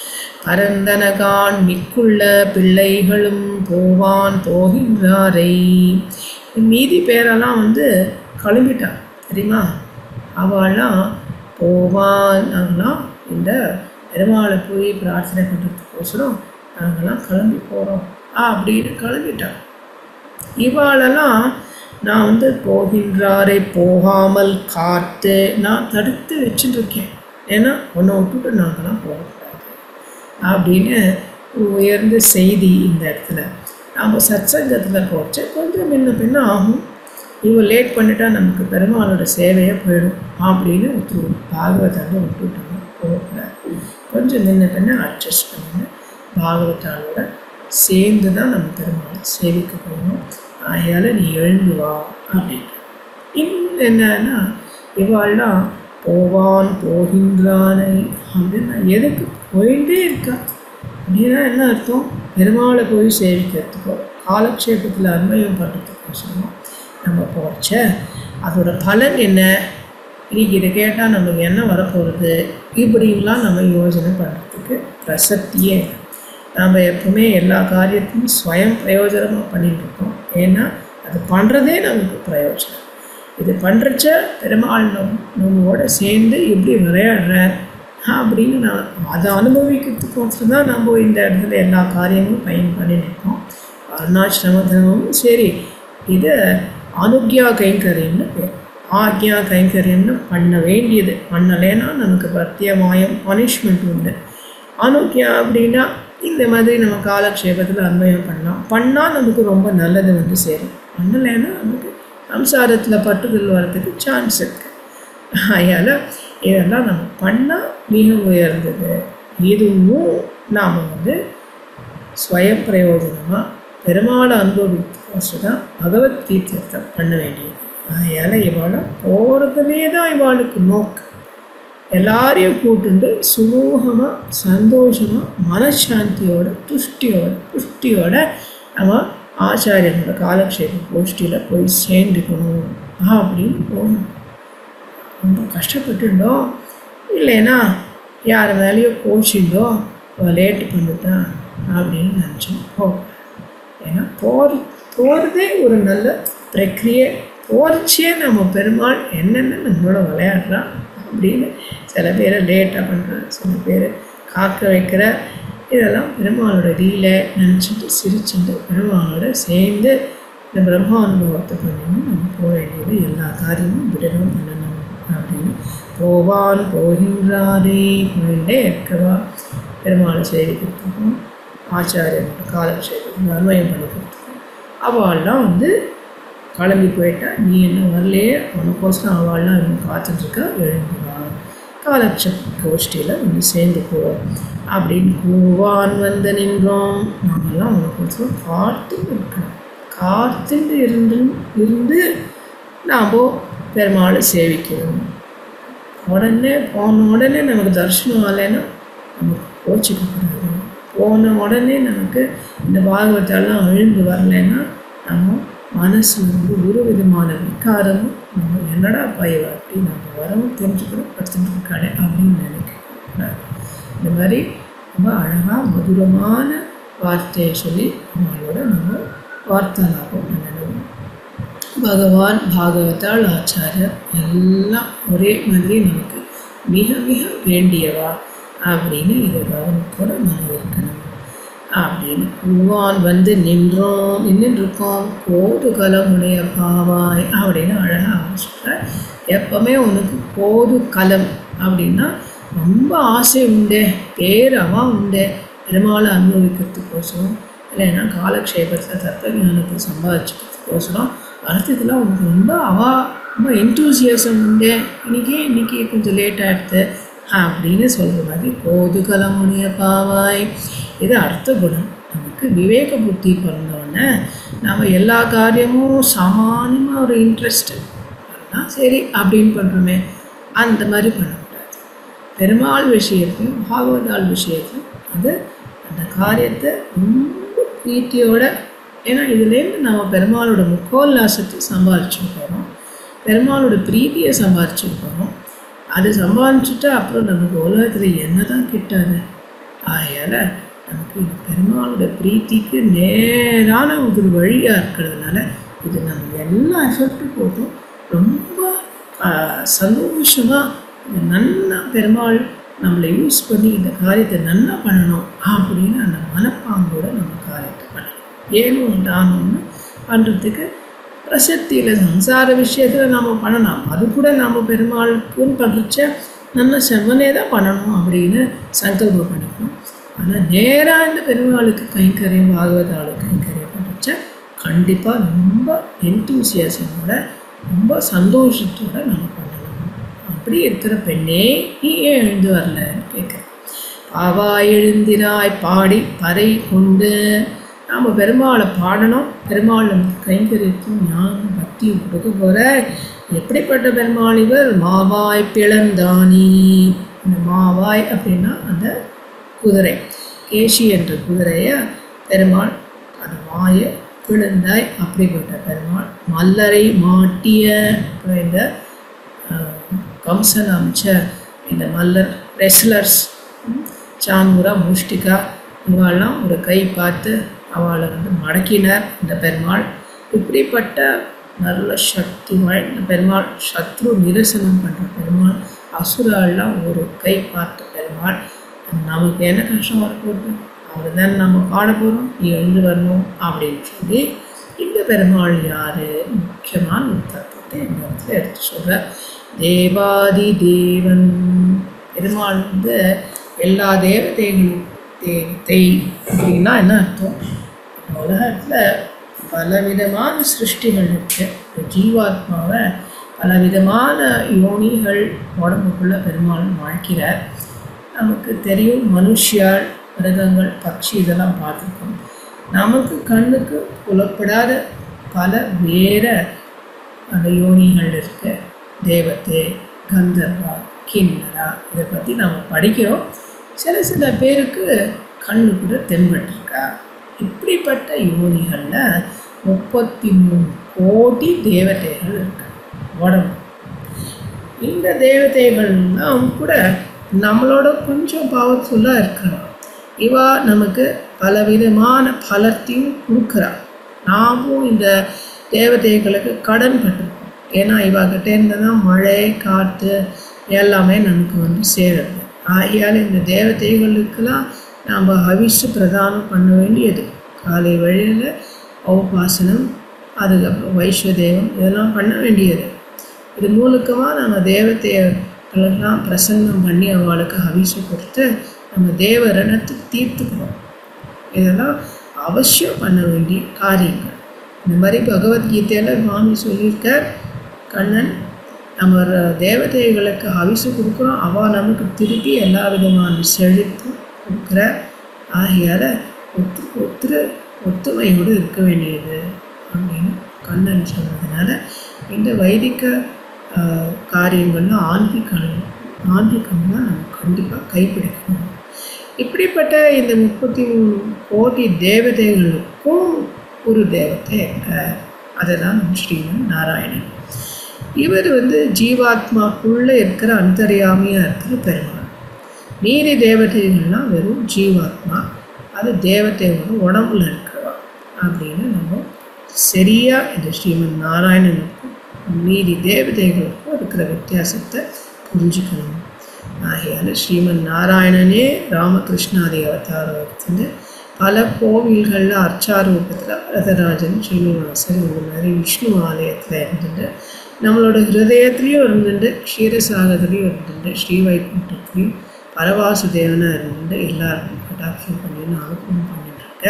பரந்தனகான் மிக்குள்ள பிள்ளைகளும் போவான் போகின்றாரை மீதி பேரெல்லாம் வந்து கிளம்பிட்டான் தெரியுமா அவெல்லாம் போவான்னாங்களாம் இந்த பெருமாளை போய் பிரார்த்தனை பண்ணுறதுக்கோசரம் நாங்கள்லாம் கிளம்பி போகிறோம் அப்படின்னு கிளம்பிட்டான் இவாளெல்லாம் நான் வந்து போகின்றாரை போகாமல் காத்து நான் தடுத்து வச்சுட்டு இருக்கேன் ஏன்னா உன்னை விட்டுட்டு நாங்களாம் போகக்கூடாது அப்படின்னு ஒரு உயர்ந்த செய்தி இந்த இடத்துல நாம் சத்சங்கத்தில் போச்சு கொஞ்சம் முன்ன பின்ன ஆகும் இவன் லேட் பண்ணிட்டா நமக்கு பெருமாளோட சேவையே போயிடும் அப்படின்னு ஒருத்தர் பாகவதாண்ட விட்டுட்டாங்க போகக்கூடாது கொஞ்சம் முன்ன பின்ன அட்ஜஸ்ட் பண்ணுங்க பாகவதாளோட சேர்ந்து தான் நம்ம பெருமாளை சேவிக்க போகணும் ஆகையால் நீ எழுந்து வா அப்படின்னு இன்னும் என்னன்னா இவாள்லாம் போவான் போகின்றானை அப்படின்னா எதுக்கு போயிட்டே இருக்கா அப்படின்னா என்ன அர்த்தம் பெருமாளை போய் சேவிக்கிறதுக்கோ காலக்ஷேபத்தில் அன்மயம் பண்ணுறதுக்கோசரம் நம்ம போச்ச அதோட பலன் என்ன இன்னைக்கு இதை கேட்டால் நமக்கு என்ன வரப்போகிறது இப்படின்லாம் நம்ம யோசனை பண்ணுறதுக்கு பிரசக்தியே இல்லை நாம் எப்பவுமே எல்லா காரியத்தையும் ஸ்வயம் பிரயோஜனமாக பண்ணிட்டு இருக்கோம் ஏன்னா அது பண்ணுறதே நமக்கு பிரயோஜனம் இது பண்ணுறச்ச பெருமாள் நம் நம்மோட சேர்ந்து எப்படி விளையாடுறார் அப்படின்னு நான் அதை அனுபவிக்கிறதுக்கோசரம் தான் நம்ம இந்த இடத்துல எல்லா காரியங்களும் பயன் பண்ணிட்டு இருக்கோம் அருணாசிரம தர்மமும் சரி இது அனுக்யா கைங்கரியம்னு பேர் ஆக்யா கைங்கரியம்னு பண்ண வேண்டியது பண்ணலைன்னா நமக்கு பிரத்யமாயம் பனிஷ்மெண்ட் உண்டு அனுக்யா அப்படின்னா இந்த மாதிரி நம்ம காலக்ஷேபத்தில் அன்வயம் பண்ணலாம் பண்ணால் நமக்கு ரொம்ப நல்லது வந்து சேரும் பண்ணலைன்னா நமக்கு சம்சாரத்தில் பட்டுதல் வர்றதுக்கு சான்ஸ் இருக்குது அதனால் இதெல்லாம் நம்ம பண்ணால் மிக உயர்ந்தது இதுவும் நாம் வந்து ஸ்வயம் பிரயோஜனமாக பெருமாளை அனுபவித்து தான் பகவத் தீர்த்தத்தை பண்ண வேண்டியது அதனால் இவாளை போகிறதுலே தான் இவாளுக்கு நோக்கு எல்லாரையும் கூட்டுண்டு சுமூகமாக சந்தோஷமாக மனசாந்தியோட துஷ்டியோட புஷ்டியோட நம்ம ஆச்சாரியனோட காலக்ஷேப கோஷ்டியில் போய் சேர்ந்துக்கணும் அப்படின்னு போகணும் ரொம்ப கஷ்டப்பட்டுட்டோம் இல்லைன்னா யார் மேலேயோ கோச்சிண்டோ லேட்டு பண்ணிட்டான் அப்படின்னு நினச்சோம் போ ஏன்னா போர் போகிறதே ஒரு நல்ல பிரக்ரியை போர்ச்சியே நம்ம பெருமாள் என்னென்ன நம்மளோட விளையாடுறான் அப்படின்னு சில பேர் லேட்டாக பண்ணுற சில பேர் காக்க வைக்கிற இதெல்லாம் பெருமாளோட ரீலை நினச்சிட்டு சிரிச்சுட்டு பெருமாளோட சேர்ந்து இந்த பிரம்ம அனுபவத்தை பண்ணணும் நம்ம போக வேண்டியது எல்லா காரியமும் விடணும் பண்ணணும் அப்படின்னு போவான் போகின்றாரே போயிட்டே இருக்கவா பெருமாளை சேவிக்கிறதுக்கும் ஆச்சாரியனோட காலம் செய்யறதுக்கும் அன்வயம் பண்ணிக்கிறதுக்கும் அவள்லாம் வந்து கிளம்பி போயிட்டா நீ என்ன வரலையே உனக்கோசரம் அவள்லாம் இன்னும் காத்துட்ருக்கா எழுந்து வா காலட்ச கோஷ்டியில் வந்து சேர்ந்து போ அப்படின்னு கூவான் வந்து நின்றோம் நாமெல்லாம் உனக்கோசரம் காத்து இருக்கணும் காத்துட்டு இருந்து இருந்து நாம் பெருமாளை சேவிக்கணும் உடனே போன உடனே நமக்கு தரிசனம் ஆகலைன்னா நமக்கு கோச்சிக்கக்கூடாது போன உடனே நமக்கு இந்த பாகவத்தெல்லாம் அழிந்து வரலைன்னா நம்ம மனசில் வந்து ஒரு விதமான விகாரமும் நம்ம என்னடா பயிர் அப்படி நம்ம வரவும் தெரிஞ்சுக்கணும் படுத்துட்டு இருக்காளே அப்படின்னு நினைக்கக்கூடாது இந்த மாதிரி ரொம்ப அழகாக மதுரமான வார்த்தையை சொல்லி நம்மளோட நம்ம வார்த்தாலாபம் பண்ணணும் பகவான் பாகவதாள் ஆச்சாரியர் எல்லாம் ஒரே மாதிரி நமக்கு மிக மிக வேண்டியவா அப்படின்னு இதை கவனத்தோட நம்ம இருக்கணும் அப்படின்னு பூவான் வந்து நின்றோம் நின்றுட்டு இருக்கோம் கோதுகலமுடைய பாவாய் அப்படின்னு அழகாக சொல்கிறார் எப்பவுமே உனக்கு கோது கலம் அப்படின்னா ரொம்ப ஆசை உண்டு பேரவா உண்டு பெருமாளை அனுபவிக்கிறதுக்கோசரம் இல்லைன்னா காலக்ஷேபத்தில் தத்துவ ஞானத்தை சம்பாதிச்சுக்கிறதுக்கோசரம் அடுத்ததுலாம் உனக்கு ரொம்ப அவா ரொம்ப என்தூசியஸம் உண்டு இன்றைக்கே இன்றைக்கி கொஞ்சம் லேட் ஆகிடுது அப்படின்னு சொல்கிற மாதிரி கோதுகலமுடைய பாவாய் இது அர்த்த குணம் நமக்கு விவேக புத்தி பிறந்தோடனே நம்ம எல்லா காரியமும் சாமானியமாக ஒரு இன்ட்ரெஸ்ட்டு பண்ணால் சரி அப்படின்னு பண்ணுறோமே அந்த மாதிரி பண்ணக்கூடாது பெருமாள் விஷயத்தையும் பாகவதாள் விஷயத்தையும் அது அந்த காரியத்தை ரொம்ப பிரீத்தியோட ஏன்னா இதுலேருந்து நம்ம பெருமாளோட முக்கோல்லாசத்தை சம்பாதிச்சுட்டு போகிறோம் பெருமாளோட பிரீத்தியை சம்பாதிச்சுட்டு போகிறோம் அது சம்பாதிச்சுட்டா அப்புறம் நமக்கு உலகத்தில் என்ன தான் கிட்டாது ஆகையால் நமக்கு இந்த பெருமாளோட பிரீத்திக்கு நேரான ஒரு வழியாக இருக்கிறதுனால இது நம்ம எல்லா எஃபர்ட்டும் போட்டும் ரொம்ப சந்தோஷமாக இந்த நன்னா பெருமாள் நம்மளை யூஸ் பண்ணி இந்த காரியத்தை நல்லா பண்ணணும் அப்படின்னு அந்த மனப்பாம்போட நம்ம காரியத்தை பண்ணணும் ஏனும் தானும்னு பண்ணுறதுக்கு பிரசக்தியில் சம்சார விஷயத்தில் நாம் பண்ணலாம் அது கூட நம்ம பெருமாளுக்குன்னு பண்ணுறச்ச நல்ல செவ்வனே தான் பண்ணணும் அப்படின்னு சங்கல்பம் பண்ணிக்கணும் ஆனால் நேராக இந்த பெருமாளுக்கு கைங்கரியம் பாகவதாளுக்கு கைங்கரியம் பண்ணுறச்ச கண்டிப்பாக ரொம்ப என்தூசியாசமோட ரொம்ப சந்தோஷத்தோட நம்ம பண்ணணும் அப்படி இருக்கிற பெண்ணே நீ ஏன் எழுந்து வரலன்னு கேட்குறேன் பாவா எழுந்திராய் பாடி பறை கொண்டு நாம் பெருமாளை பாடணும் பெருமாள் நமக்கு கைங்கரியத்தும் ஞானம் பக்தியும் கொடுக்க போகிற எப்படிப்பட்ட பெருமாள் இவர் மாவாய் பிளந்தானி இந்த மாவாய் அப்படின்னா அந்த குதிரை கேஷி என்ற குதிரையை பெருமாள் அந்த வாயை பிளந்தாய் அப்படிப்பட்ட பெருமாள் மல்லரை மாட்டிய அப்புறம் இந்த கம்சன் அமைச்ச இந்த மல்லர் ரெஸ்லர்ஸ் சான்முரா முஷ்டிகா இவாள்லாம் ஒரு கை பார்த்து அவளை வந்து மடக்கினார் இந்த பெருமாள் இப்படிப்பட்ட நல்ல சக்தி வாய்ந்த பெருமாள் சத்ரு நிரசனம் பண்ணுற பெருமாள் அசுராலாம் ஒரு கை பார்த்த பெருமாள் நமக்கு என்ன கஷ்டம் வரப்போகுது அவர் தான் நம்ம பாட போகிறோம் நீ எழுந்து வரணும் அப்படின்னு சொல்லி இந்த பெருமாள் யார் முக்கியமான ஒரு தத்துவத்தை இந்த இடத்துல எடுத்து சொல்கிற தேவாதி தேவன் பெருமாள் வந்து எல்லா தேவதைகளும் தேவதை அப்படின்னா என்ன அர்த்தம் உலகத்தில் பலவிதமான சிருஷ்டிகள் இருக்குது ஜீவாத்மாவை பலவிதமான யோனிகள் உடம்புக்குள்ளே பெருமாள் வாழ்க்கிறார் நமக்கு தெரியும் மனுஷியாள் மிருகங்கள் பட்சி இதெல்லாம் பார்த்துருக்கோம் நமக்கு கண்ணுக்கு புலப்படாத பல வேற அந்த யோனிகள் இருக்கு தேவத்தை கந்தர்வா கிண்ணரா இதை பற்றி நம்ம படிக்கிறோம் சில சில பேருக்கு கண்ணு கூட தென்பட்டிருக்கா இப்படிப்பட்ட யோனிகளில் முப்பத்தி மூணு கோடி தேவதைகள் இருக்கு உடம்பு இந்த தேவதைகள்லாம் கூட நம்மளோட கொஞ்சம் பவர்ஃபுல்லாக இருக்கலாம் இவா நமக்கு பலவிதமான பலத்தையும் கொடுக்குறா நாமும் இந்த தேவதைகளுக்கு கடன் பட்டிருக்கோம் ஏன்னா இவாகிட்ட இருந்து தான் மழை காற்று எல்லாமே நமக்கு வந்து சேருது ஆகையால் இந்த தேவதைகளுக்கெல்லாம் நாம் ஹவிஷு பிரதானம் பண்ண வேண்டியது காலை வழியில் ஔபாசனம் அதுக்கப்புறம் வைஸ்வதேவம் இதெல்லாம் பண்ண வேண்டியது இது மூலக்கமாக நம்ம தேவதைகளெல்லாம் பிரசன்னம் பண்ணி அவளுக்கு ஹவிஷு கொடுத்து நம்ம தேவ ரணத்தை தீர்த்துக்கணும் இதெல்லாம் அவசியம் பண்ண வேண்டிய காரியங்கள் இந்த மாதிரி பகவத்கீதையில் சுவாமி சொல்லியிருக்கார் கண்ணன் நம்ம ர- தேவதைகளுக்கு அவிசு கொடுக்குறோம் அவள் நமக்கு திருப்பி எல்லா விதமான செழிப்பு கொடுக்குற ஆகையால் ஒத்து ஒத்துரு ஒத்துமையோடு இருக்க வேண்டியது அப்படின்னு கண்ணன் சொன்னதுனால இந்த வைதிக ஆஹ், காரியங்கள்லாம் ஆன்மீகம் ஆன்மீகம்லாம் நம்ம கண்டிப்பாக கைப்பிடிக்கணும் இப்படிப்பட்ட இந்த முப்பத்தி மூணு கோடி தேவதைகளுக்கும் ஒரு தேவதை அதை தான் ஸ்ரீமன் நாராயணன் இவர் வந்து ஜீவாத்மாக்குள்ளே இருக்கிற அந்தர்யாமியாக இருக்கிற பெருமாள் மீதி தேவதைகள்லாம் வெறும் ஜீவாத்மா அது தேவதையோட உடம்புல இருக்கிறவா அப்படின்னு நம்ம சரியாக இந்த ஸ்ரீமன் நாராயணனுக்கும் மீதி தேவதைகளுக்கும் இருக்கிற வித்தியாசத்தை புரிஞ்சுக்கணும் ஆகையால் ஸ்ரீமன் நாராயணனே ராமகிருஷ்ணாதி அவதாரம் எடுத்துட்டு பல கோவில்களில் அர்ச்சாரூபத்தில் வரதராஜன் ஸ்ரீனிவாசன் இந்த மாதிரி விஷ்ணு ஆலயத்தில் இருந்துட்டு நம்மளோட ஹிருதயத்துலேயும் இருந்துட்டு க்ஷீரசாகர்லேயும் இருந்துட்டு ஸ்ரீவைகுண்டத்துலேயும் பரவாசுதேவனாக இருந்துட்டு எல்லாருக்கும் கட்டாட்சம் பண்ணி அனுபவம் பண்ணிட்டு இருக்க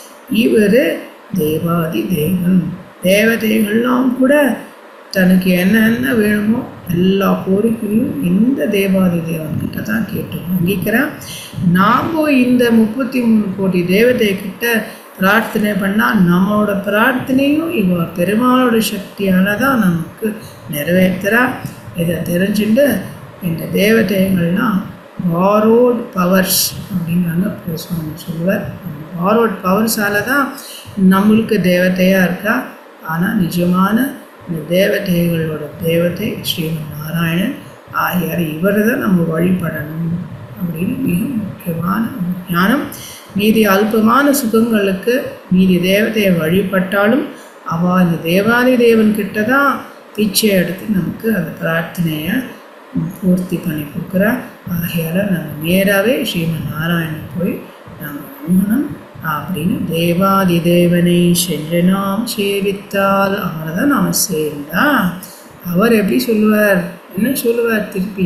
இவர் தேவாதி தேவன் தேவதைகள்லாம் கூட தனக்கு என்னென்ன வேணுமோ எல்லா கோரிக்கையும் இந்த தேவாதி தேவன்கிட்ட தான் கேட்டு வாங்கிக்கிறேன் நாம் இந்த முப்பத்தி மூணு கோடி தேவதை கிட்ட பிரார்த்தனை பண்ணால் நம்மளோட பிரார்த்தனையும் இவ பெருமாளோட சக்தியால் தான் நமக்கு நிறைவேற்றுறா இதை தெரிஞ்சுட்டு இந்த தேவதைகள்லாம் பாரோட் பவர்ஸ் அப்படிங்கிறாங்க சுவாமி சொல்லுவார் பாரோட் பவர்ஸால தான் நம்மளுக்கு தேவதையாக இருக்கா ஆனால் நிஜமான இந்த தேவதைகளோட தேவதை ஸ்ரீமன் நாராயணன் ஆகியார் இவரை தான் நம்ம வழிபடணும் அப்படின்னு மிக முக்கியமான ஒரு ஞானம் மீதி அல்பமான சுகங்களுக்கு மீதி தேவதையை வழிபட்டாலும் அவள் இந்த தேவாதி தேவன் கிட்ட தான் பிச்சை எடுத்து நமக்கு அந்த பிரார்த்தனையை பூர்த்தி பண்ணி கொடுக்குறா ஆகையால் நம்ம நேராகவே ஸ்ரீமன் நாராயணன் போய் நாம் அணுகணும் அப்படின்னு தேவாதி தேவனை சென்று நாம் சேவித்தால் அவரை தான் நாம் சேர்ந்தா அவர் எப்படி சொல்லுவார் என்ன சொல்லுவார் திருப்பி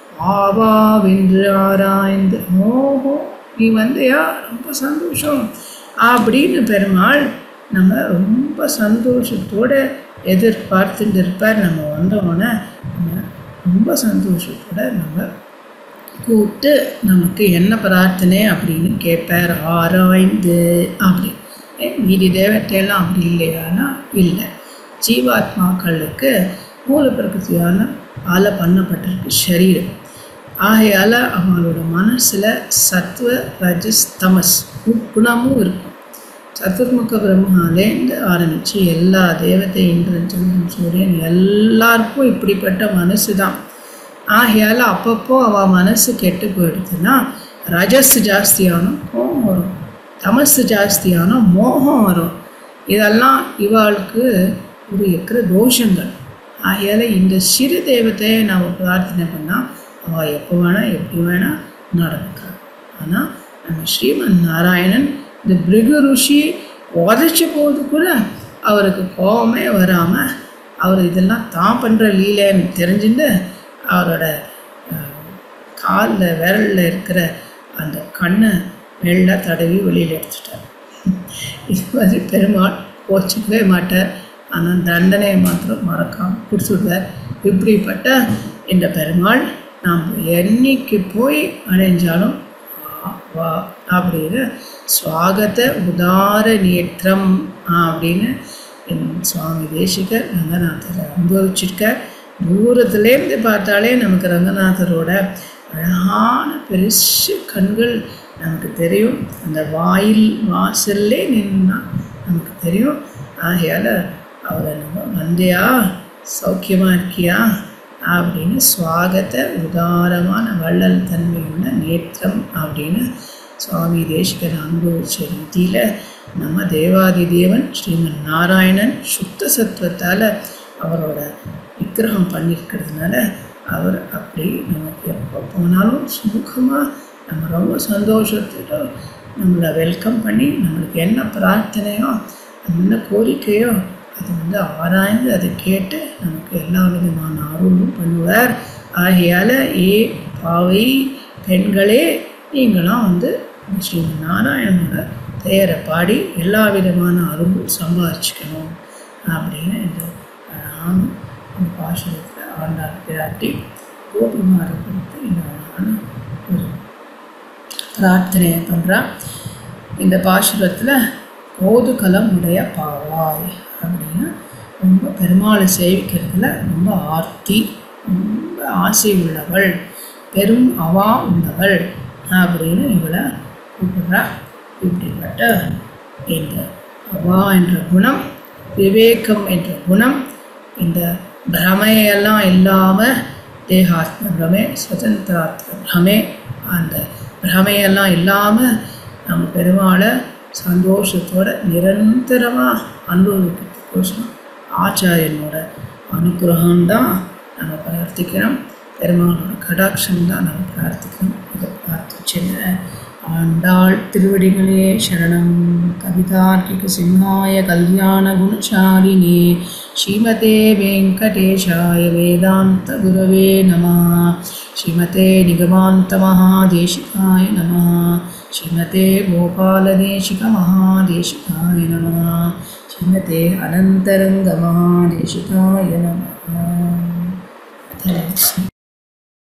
ஆவா வென்று ஆராய்ந்து ஓஹோ நீ வந்தியா ரொம்ப சந்தோஷம் அப்படின்னு பெருமாள் நம்ம ரொம்ப சந்தோஷத்தோடு எதிர்பார்த்துட்டு இருப்பார் நம்ம வந்தோடனே நம்ம ரொம்ப சந்தோஷத்தோட நம்ம கூப்பிட்டு நமக்கு என்ன பிரார்த்தனை அப்படின்னு கேட்பார் ஆராய்ந்து அப்படி ஏ, மீதி தேவத்தையெல்லாம் அப்படி இல்லையானா இல்லை ஜீவாத்மாக்களுக்கு மூல பிரகிருதியான ஆல பண்ணப்பட்டிருக்கு சரீரம் ஆகையால் அவங்களோட மனசில் சத்துவ ரஜஸ் தமஸ் முக்குணமும் இருக்கும் சதுர்முக பிரம்மாலேருந்து ஆரம்பித்து எல்லா தேவதை இந்திரன் சந்திரன் சூரியன் எல்லாருக்கும் இப்படிப்பட்ட மனசு தான் ஆகையால் அப்பப்போ அவள் மனசு கெட்டு போயிடுதுன்னா ரஜஸ் ஜாஸ்தியான கோபம் வரும் தமசு ஜாஸ்தியான மோகம் வரும் இதெல்லாம் இவாளுக்கு ஒரு இருக்கிற தோஷங்கள் ஆகையால் இந்த சிறு தெய்வத்தையை நாம் பிரார்த்தனை பண்ணால் அவள் எப்போ வேணால் எப்படி வேணால் நடக்கிறாள் ஆனால் நம்ம ஸ்ரீமன் நாராயணன் இந்த பிருகு ருஷி உதச்ச போது கூட அவருக்கு கோபமே வராமல் அவர் இதெல்லாம் தான் பண்ணுற லீலைன்னு தெரிஞ்சுட்டு அவரோட காலில் விரலில் இருக்கிற அந்த கண்ணை வெள்ளை தடவி வெளியில் எடுத்துட்டார் இது மாதிரி பெருமாள் கோச்சிக்கவே மாட்டார் ஆனால் தண்டனையை மாத்திரம் மறக்காமல் கொடுத்துடுவார் இப்படிப்பட்ட இந்த பெருமாள் நாம் என்னைக்கு போய் அடைஞ்சாலும் வா, வா அப்படின்னு சுவாகத உதார நேற்றம் அப்படின்னு என் சுவாமி தேசிகர் ரங்கநாதரை அனுபவிச்சிருக்கார் தூரத்துலேருந்து பார்த்தாலே நமக்கு ரங்கநாதரோட அழகான பெருசு கண்கள் நமக்கு தெரியும் அந்த வாயில் வாசல்லே நின்னா நமக்கு தெரியும் ஆகையால் அவரை நம்ம வந்தியா சௌக்கியமாக இருக்கியா அப்படின்னு சுவாகத்த உதாரமான வள்ளல் தன்மையுள்ள நேற்றம் அப்படின்னு சுவாமி தேசிகன் அனுபவிச்ச ரீதியில் நம்ம தேவாதி தேவன் ஸ்ரீமன் நாராயணன் சுத்த சத்துவத்தால் அவரோட விக்கிரகம் பண்ணியிருக்கிறதுனால அவர் அப்படி நமக்கு எப்போ போனாலும் சுமூகமாக நம்ம ரொம்ப சந்தோஷத்தோட நம்மளை வெல்கம் பண்ணி நம்மளுக்கு என்ன பிரார்த்தனையோ என்ன கோரிக்கையோ அது வந்து ஆராய்ந்து அதை கேட்டு நமக்கு எல்லா விதமான அருளும் பண்ணுவார் ஆகையால் ஏ பாவை பெண்களே நீங்களாம் வந்து ஸ்ரீ நாராயணனோட பெயரை பாடி எல்லா விதமான அருளும் சம்பாதிச்சுக்கணும் அப்படின்னு இந்த அழகான இந்த பாசுரத்தில் ஆண்டாள் பிராட்டி கோபிமாரை குறித்து இந்த அழகான ஒரு பிரார்த்தனையை பண்ணுறா இந்த பாசுரத்தில் கோதுகலம் உடைய பாவாய் அப்படின்னா ரொம்ப பெருமாளை சேவிக்கிறதுல ரொம்ப ஆர்த்தி ரொம்ப ஆசை உள்ளவள் பெரும் அவா உள்ளவள் அப்படின்னு இவளை கூப்பிடுறா இப்படிப்பட்ட இந்த அவா என்ற குணம் விவேகம் என்ற குணம் இந்த பிரமையெல்லாம் இல்லாமல் தேகாத்ம பிரமே சுதந்திராத்ம பிரமே அந்த பிரமையெல்லாம் இல்லாமல் நம்ம பெருமாளை சந்தோஷத்தோட நிரந்தரமாக அனுபவிக்கிறதுக்கோசரம் ஆச்சாரியனோட அனுகிரகம்தான் நம்ம பிரார்த்திக்கிறோம் பெருமாளோட கடாட்சம் தான் நம்ம பிரார்த்திக்கிறோம் இதை பிரார்த்திச்சுங்க ஆண்டாள் திருவடிகளே சரணம் கவிதார்க்கிக சிம்ஹாய கல்யாண குணசாலினே ஸ்ரீமதே வெங்கடேஷாய வேதாந்த குரவே நம ஸ்ரீமதே நிகமாந்த மகாதேசிகாய நம ஸ்ரீமதே கோபாலதேசிக மகாதேசிகாய நம ஸ்ரீமதே அனந்தரங்க மகாதேசிகாய நம